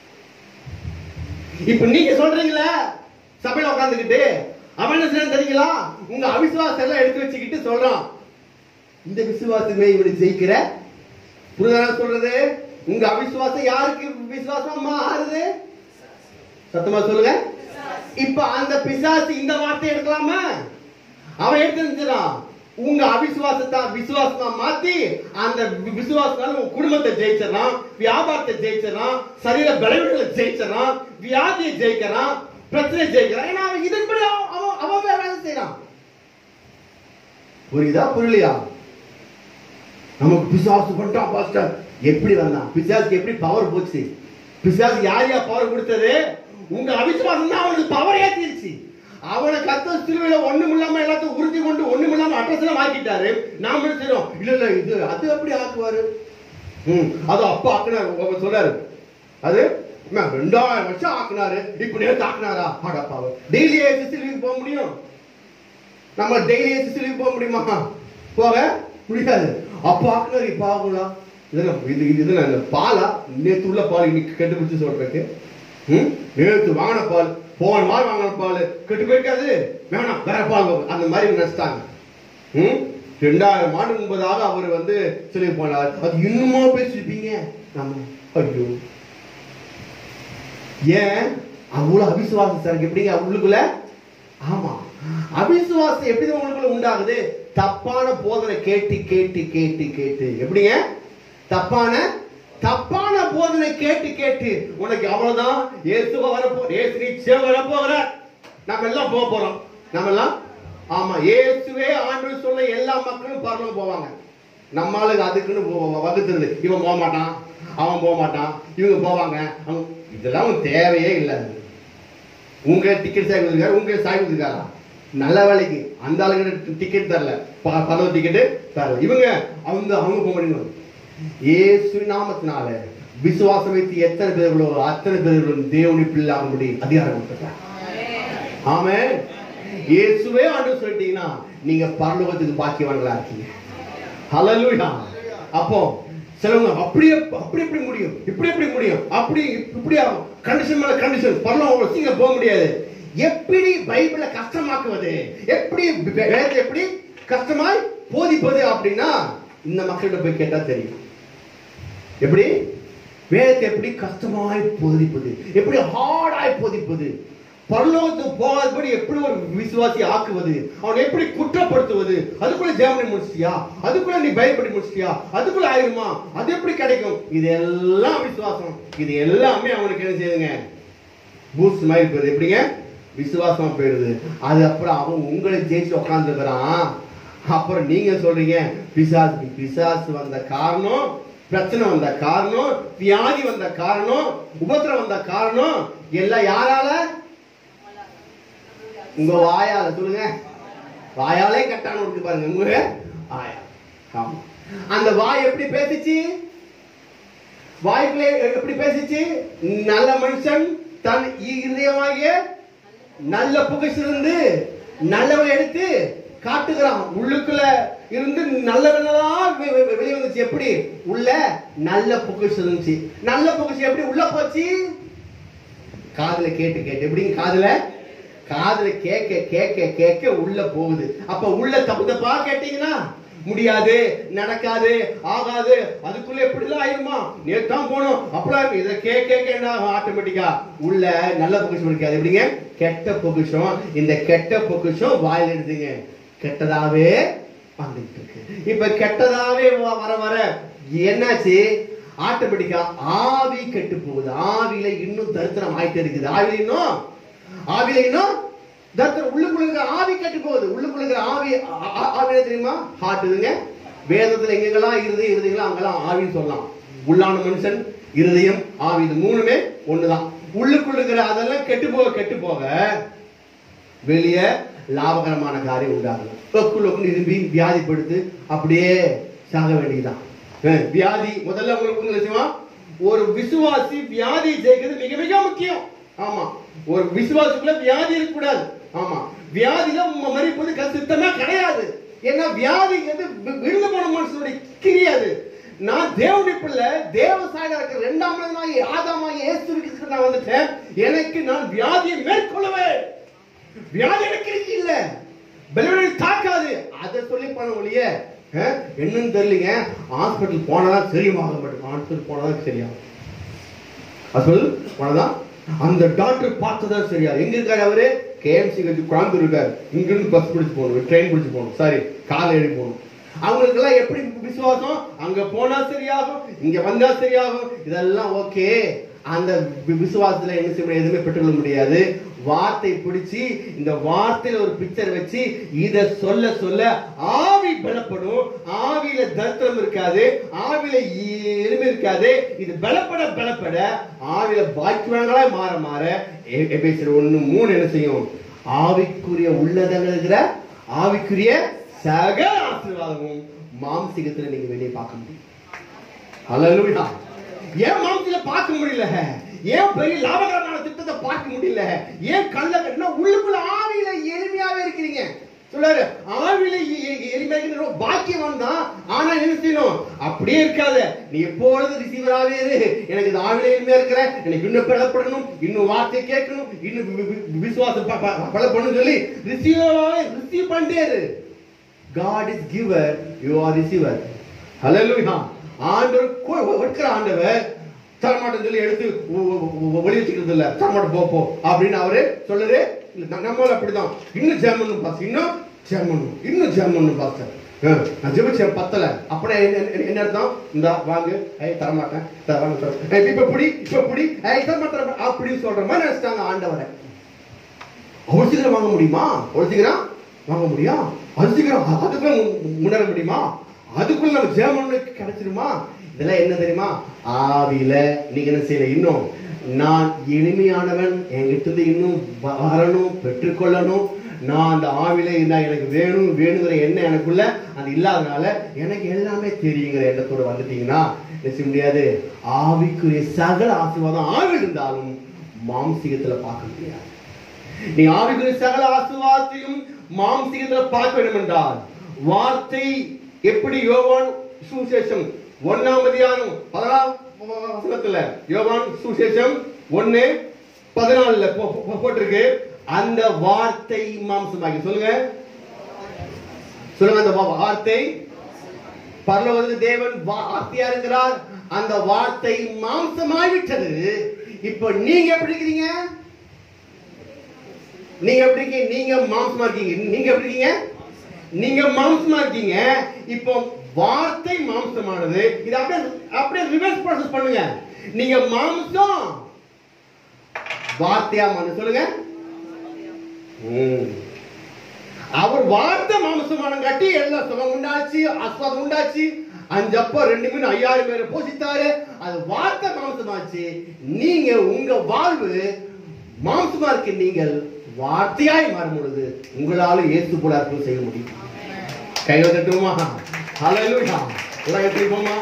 இப்ப நீங்க சொல்றீங்களா சபையில உட்கார்ந்துகிட்டு அவன் என்ன செய்யறான் தெரியுங்களா உங்க அவிசுவாசம் எல்லாம் எடுத்து வச்சுக்கிட்டு சொல்றான் இந்த விசுவாசமே இவனை ஜெயிக்கிற புரிதா சொல்றது உங்க அவிசுவாசம் யாருக்கு விசுவாசமா மாறுது சத்தமா சொல்லுங்க இப்ப அந்த பிசாசு இந்த வார்த்தை எடுக்கலாமா அவன் எடுத்துருந்துறான் உங்க அவிசுவாசத்தை விசுவாசமா மாத்தி அந்த வி- விசுவாசத்தால உங்க குடும்பத்தை ஜெயிச்சிடறான் வியாபாரத்தை ஜெயிச்சிடறான் சரீர பலவீனங்களை ஜெயிச்சிடறான் வியாதியை ஜெயிக்கிறான் பிரச்சனை ஜெயிக்கிறான் ஏன்னா அவன் இதன்படி அவன் அவன் அவன் வேலை செய்யறான் புரியுதா புரியலையா நமக்கு பிசாசு பண்ணிட்டான் பாஸ்டர் எப்படி வந்தான் பிசாசுக்கு எப்படி பவர் போச்சு பிசாசு யார் யார் பவர் கொடுத்தது உங்க அவிசுவாசம் தான் அவனுக்கு பவர் ஏத்திருச்சு அவனை கத்த சிலுவையில ஒண்ணும் இல்லாம எல்லாத்தையும் உறுதி கொண்டு ஒண்ணும் இல்லாம அட்ரஸ்ல மாத்திட்டாரு நாம என்ன செய்றோம் இல்ல இல்ல இது அது எப்படி ஆக்குவாரு ம் அது அப்பா ஆக்குனாரு அவர் சொல்றாரு அது என்ன, ரெண்டாயிரம் வருஷம் ஆக்குனாரு இப்ப நேரத்து ஆக்குனாரா அடப்பாவ டெய்லி சிலுவைக்கு போக முடியும் நம்ம டெய்லி சிலுவைக்கு போக முடியுமா போக முடியாது அப்ப ஆக்குனாரு இப்ப ஆகலாம் இதெல்லாம் இது இது இதெல்லாம் இந்த பாலா நேத்து உள்ள பால் இன்னைக்கு கெட்டு பிடிச்சு சொல்றதுக்கு ம் நேத்து வாங்கின பால் போன வாரம் வாங்கின பால் கெட்டு போயிருக்காது வேணாம் வேற பால் வாங்கு. அந்த மாதிரி நினைச்சிட்டாங்க ம் ரெண்டாயிரம் ஆண்டு முன்பதாக அவர் வந்து சொல்லி போனார் அது இன்னுமா பேசிருப்பீங்க நம்ம ஐயோ ஏன் அவ்வளவு அவிசுவாசம் சார் எப்படிங்க உள்ளுக்குள்ள ஆமா அவிசுவாசம் எப்படி உங்களுக்குள்ள உண்டாகுது தப்பான போதனை கேட்டு கேட்டு கேட்டு கேட்டு எப்படிங்க தப்பான தப்பான போதனை கேட்டு கேட்டு உனக்கு அவ்வளவுதான் இயேசுவ வரப்போ இயேசு நிச்சயம் வரப்போகிற நம்ம எல்லாம் போக போறோம் நம்ம எல்லாம் ஆமா இயேசுவே ஆண்டு சொன்ன எல்லா மக்களும் பரலோகம் போவாங்க நம்ம ஆளுங்க அதுக்குன்னு போ- வகுத்துறது இவன் போக மாட்டான் அவன் போக மாட்டான் இவங்க போவாங்க அவங்க இதெல்லாம் உனக்கு தேவையே இல்லை உங்க டிக்கெட் சாய் கொடுத்துருக்காரு உங்க சாய் கொடுத்துருக்காரா நல்ல வேலைக்கு அந்த ஆளுங்க டிக்கெட் தரல ப- பரவ டிக்கெட் தரல இவங்க அவங்க அவங்க போக முடியும் இயேசு நாமத்தினால விசுவாசம் வைத்து எத்தனை பேர்களோ அத்தனை பேர்களும் தேவனி பிள்ளாகும்படி அதிகாரம் கொடுத்துருக்காங்க ஆமே இயேசுவே ஆண்டு சொல்லிட்டீங்கன்னா நீங்க பரலோகத்துக்கு பாக்கியவான்களா இருக்கீங்க ஹalleluya அப்போ சிலவங்க அப்படியே அப்படி எப்படி முடியும் இப்படி எப்படி முடியும் அப்படி இப்படி ஆகும் கண்டிஷன் மேல கண்டிஷன் பரலோகம் சீக்கிரம் போக முடியாது எப்படி பைபிளை கஷ்டமாக்குவது எப்படி வே- வேதத்தை எப்படி கஷ்டமாய் போதிப்பது அப்படின்னா இந்த மக்கள்கிட்ட போய் கேட்டா தெரியும் எப்படி வேதத்தை எப்படி கஷ்டமாய் போதிப்பது எப்படி ஹார்டாய் போதிப்பது பரலோகத்துக்கு போகாதபடி எப்படி ஒரு விசுவாசி ஆக்குவது அவனை எப்படி குற்றப்படுத்துவது அதுக்குள்ள ஜெர்மனி முடிச்சிட்டியா அதுக்குள்ள நீ பயப்படி முடிச்சிட்டியா அதுக்குள்ள ஆயிருமா அது எப்படி கிடைக்கும் இது எல்லாம் விசுவாசம் இது எல்லாமே அவனுக்கு என்ன செய்யுதுங்க பூஸ்ட் மாதிரி போயிருது எப்படிங்க விசுவாசமா போயிருது அது அப்புறம் அவன் உங்களை ஜெயிச்சு உட்காந்துருக்கிறான் அப்புறம் நீங்க சொல்றீங்க பிசாசு பிசாசு வந்த காரணம் பிரச்சனை வந்த காரணம் வியாதி வந்த காரணம் உபத்திரம் வந்த காரணம் எல்லாம் யாரால உங்க வாயால சொல்லுங்க வாயாலே கட்டான இருக்கு பாருங்க உங்க வாயா ஆமா அந்த வாய் எப்படி பேசிச்சு வாய்க்குள்ளே எப்படி பேசிச்சு நல்ல மனுஷன் தன் இதயமாகிய நல்ல புகச்சிலிருந்து நல்லவனை எடுத்து காட்டுகிறான் உள்ளுக்குள்ள இருந்து நல்லவனதான் வெ- வெ- வெளியே வந்துச்சு எப்படி உள்ள நல்ல புகச்சு இருந்துச்சு நல்ல புகச்சு எப்படி உள்ள போச்சு காதுல கேட்டு கேட்டு எப்படிங்க காதுல காதுல கேட்க கேட்க கேட்க உள்ள போகுது அப்ப உள்ள தப்பு தப்பா கேட்டீங்கன்னா முடியாது நடக்காது ஆகாது அதுக்குள்ள எப்படிலாம் ஆயிருமா நேத்தான் போனோம் அப்பலாம் இதை கேட்க கேட்க என்ன ஆகும் ஆட்டோமேட்டிக்கா உள்ள நல்ல பொக்கிஷம் இருக்காது எப்படிங்க கெட்ட பொக்கிஷம் இந்த கெட்ட பொக்கிஷம் வாயில எடுத்துங்க கெட்டதாவே வந்துட்டு இருக்கு இப்ப கெட்டதாவே வ- வர வர என்னாச்சு ஆட்டோமேட்டிக்கா ஆவி கெட்டு போகுது ஆவியில இன்னும் தரித்திரம் ஆயிட்டே இருக்குது ஆவியில இன்னும் ஆவியில இன்னும் தரித்திரம் உள்ளுக்குள்ள இருக்கிற ஆவி கெட்டு போகுது உள்ளுக்குள்ள இருக்கிற ஆவி ஆ- ஆ- ஆவி என்ன தெரியுமா ஹார்ட் இதுங்க வேதத்துல எங்கெங்கெல்லாம் இருதயம் இருதயங்களோ அங்கெல்லாம் ஆவின்னு சொல்லலாம் உள்ளான மனுஷன் இருதயம் ஆவி இது மூணுமே ஒண்ணுதான் உள்ளுக்குள்ள இருக்கிற அதெல்லாம் கெட்டு போக கெட்டு போக வெளியே லாபகரமான காரியம் உண்டாகலாம் லொக்கு லொக்குன்னு இரும்பி வியாதிப்படுத்து அப்படியே சாக வேண்டியதுதான் அஹ் வியாதி முதல்ல உங்களுக்கு ஒண்ணு விஷயமா ஒரு விசுவாசி வியாதி ஜெயிக்கிறது மிக மிக முக்கியம் ஆமா ஒரு விசுவாசிக்குள்ள வியாதி இருக்கக்கூடாது ஆமா வியாதியில ம- மறிப்பது க- சித்தமா கிடையாது ஏன்னா வியாதிங்கிறது வி- விழுந்து போன மனுஷனுடைய கிரியாது நான் தேவனுடைய பிள்ளை தேவ சாயலா இருக்கிற இரண்டாம் மனிதனாகி ஆதாமாகி இயேசுவுக்கு நான் வந்துட்டேன் எனக்கு நான் வியாதியை மேற்கொள்ளுவேன் வியாதி எனக்கு இல்ல பலவீனத்தை தாக்காது அதை சொல்லி பண்ண ஒழிய அஹ், என்னன்னு தெரியலங்க ஹாஸ்பிட்டல் போனாதான் சரியாக மாட்டேன் ஹாஸ்பிட்டல் போனாதான் சரியாகும் ஹாஸ்பிட்டல் போனதான் அந்த டாக்டர் பார்த்ததான் சரியா எங்க இருக்காரு அவரு கேஎம்சி கட்சி கோயம்புத்தூர் இருக்காரு இங்க இருந்து பஸ் பிடிச்சு போகணும் ட்ரெயின் பிடிச்சு போகணும் சாரி காலை ஏறி போகணும் அவங்களுக்கு எல்லாம் எப்படி விசுவாசம் அங்க போனா சரியாகும் இங்க வந்தா சரியாகும் இதெல்லாம் ஓகே அந்த வி- விசுவாசத்துல என்ன செய்ய முடியாது எதுவுமே பெற்றுக்கொள்ள முடியாது வார்த்தை பிடிச்சி இந்த வார்த்தையில ஒரு பிக்சர் வச்சு இத சொல்ல சொல்ல ஆவி பலப்படும் ஆவியில தரித்திரம் இருக்காது ஆவியில எலும்பு இருக்காது இது பலப்பட பலப்பட ஆவியில பாக்கியவான்களா மாற மாற எ- எபேசியர் ஒண்ணு மூணு என்ன செய்யும் ஆவிக்குரிய உள்ளதங்கள் இருக்கிற ஆவிக்குரிய சகல ஆசீர்வாதமும் மாம்சிகத்துல நீங்க வெளியே பார்க்க முடியும் ஹalleluya ஏன் மாம்சில பார்க்க முடியல ஏன் பெரிய லாபகரமான திட்டத்தை பார்க்க முடியல ஏன் கள்ள கட்டினா உள்ளுக்குள்ள ஆவியில எளிமையாவே இருக்கிறீங்க சொல்றாரு ஆவியில எ- எ- எளிமையா இருக்கிற பாக்கியவான் தான் ஆனா என்ன செய்யணும் அப்படியே இருக்காத நீ எப்பொழுது ரிசீவராகவே இரு எனக்கு இது ஆவில எளிமையா இருக்கிற எனக்கு இன்னும் பலப்படணும் இன்னும் வார்த்தையை கேட்கணும் இன்னும் வி- வி- விசுவாசம் ப- ப- பலப்படணும் சொல்லி ரிசீவராகவே ரிசீவ் பண்ணிட்டே இரு God is giver, you are receiver. Hallelujah. ஆண்டவர் கொ- கொடுக்கிற ஆண்டவர் தரமாட்டம் சொல்லி எடுத்து ஒ- ஒ- ஒ- ஒளி வச்சுக்கிறது இல்ல தரமாட்டம் போ போ அப்படின்னு அவரு சொல்லுது இல்ல, ந- நம்மளும் அப்படிதான் இன்னும் ஜெர்மன் பாஸ் இன்னும் ஜெர்மன் இன்னும் ஜெர்மன் பாஸ் நான் ஜெபிச்சேன் பத்தல அப்படியே என்ன- என்ன- என்ன அர்த்தம் இந்த வாங்க ஐ தரமாட்டேன் தர- வாங்க, தர- ஏய், இப்ப புடி இப்ப புடி ஐ தரமாட்டேன் அப்படின்னு சொல்ற மாதிரி நினைச்சிட்டாங்க ஆண்டவரை அவ்வளவு சீக்கிரம் வாங்க முடியுமா அவ்வளவு சீக்கிரம் வாங்க முடியும் அது சீக்கிரம் அ- அதுக்குள்ள மு- முன்னேற முடியுமா அதுக்குள்ள நம்ம ஜெர்மனு கிடைச்சிருமா இதெல்லாம் என்ன தெரியுமா ஆவியில நீங்க என்ன செய்யல இன்னும் நான் எளிமையானவன் என்கிட்ட இருந்து இன்னும் வ- வரணும் பெற்றுக்கொள்ளணும் நான் அந்த ஆவில இருந்தா எனக்கு வேணும் வேணுங்கிற எண்ணம் எனக்குள்ள அது இல்லாதனால எனக்கு எல்லாமே தெரியுங்கிற எண்ணத்தோட வந்துட்டீங்கன்னா என்ன செய்ய முடியாது ஆவிக்குரிய சகல ஆசீர்வாதம் ஆவி இருந்தாலும் மாம்சீகத்துல பார்க்க முடியாது நீ ஆவிக்குரிய சகல ஆசீர்வாதத்தையும் மாம்சீகத்துல பார்க்க வேண்டும் என்றால் வார்த்தை எப்படி யோவான் சுசேஷம் ஒன்னாம் அதிகாரம் பதினாலாம் வசனத்துல யோவான் சுசேஷம் ஒன்னு பதினாலுல போ- போ- போட்டிருக்கு அந்த வார்த்தை மாம்சமாகி சொல்லுங்க சொல்லுங்க அந்த வா- வார்த்தை பரலோகத்து தேவன் வார்த்தையா இருக்கிறார் அந்த வார்த்தை மாம்சமாகிவிட்டது இப்போ நீங்க எப்படி இருக்கிறீங்க நீங்க எப்படி இருக்கீங்க நீங்க மாம்சமா இருக்கீங்க நீங்க எப்படி இருக்கீங்க நீங்க மாம்சமா இருக்கீங்க இப்போ வார்த்தை மாம்சமானது இது அப்படியே அப்படியே ரிவர்ஸ் ப்ராசஸ் பண்ணுங்க நீங்க மாம்சம் வார்த்தையா மாறு சொல்லுங்க ம். அவர் வார்த்தை மாம்சமானம் காட்டி எல்லா சுகம் உண்டாச்சு ஆஸ்வாதம் உண்டாச்சு அஞ்சப்போ ரெண்டு மீன் ஐயாயிரம் பேரை போஷித்தாரு அது வார்த்தை மாம்சமாச்சு நீங்க உங்க வாழ்வு மாம்சமா இருக்க நீங்கள் வார்த்தையாய் மாறும் பொழுது உங்களால இயேசு போல அற்புதம் செய்ய முடியும் கையில தட்டுமா ஹalleluya எல்லாம் எப்படி போமா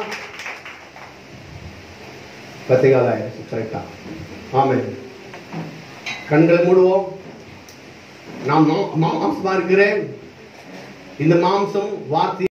பத்திகால கரெக்டா ஆமென் கண்களை மூடுவோம் நான் மா- மாம்சமா இருக்கிறேன் இந்த மாம்சம் வார்த்தை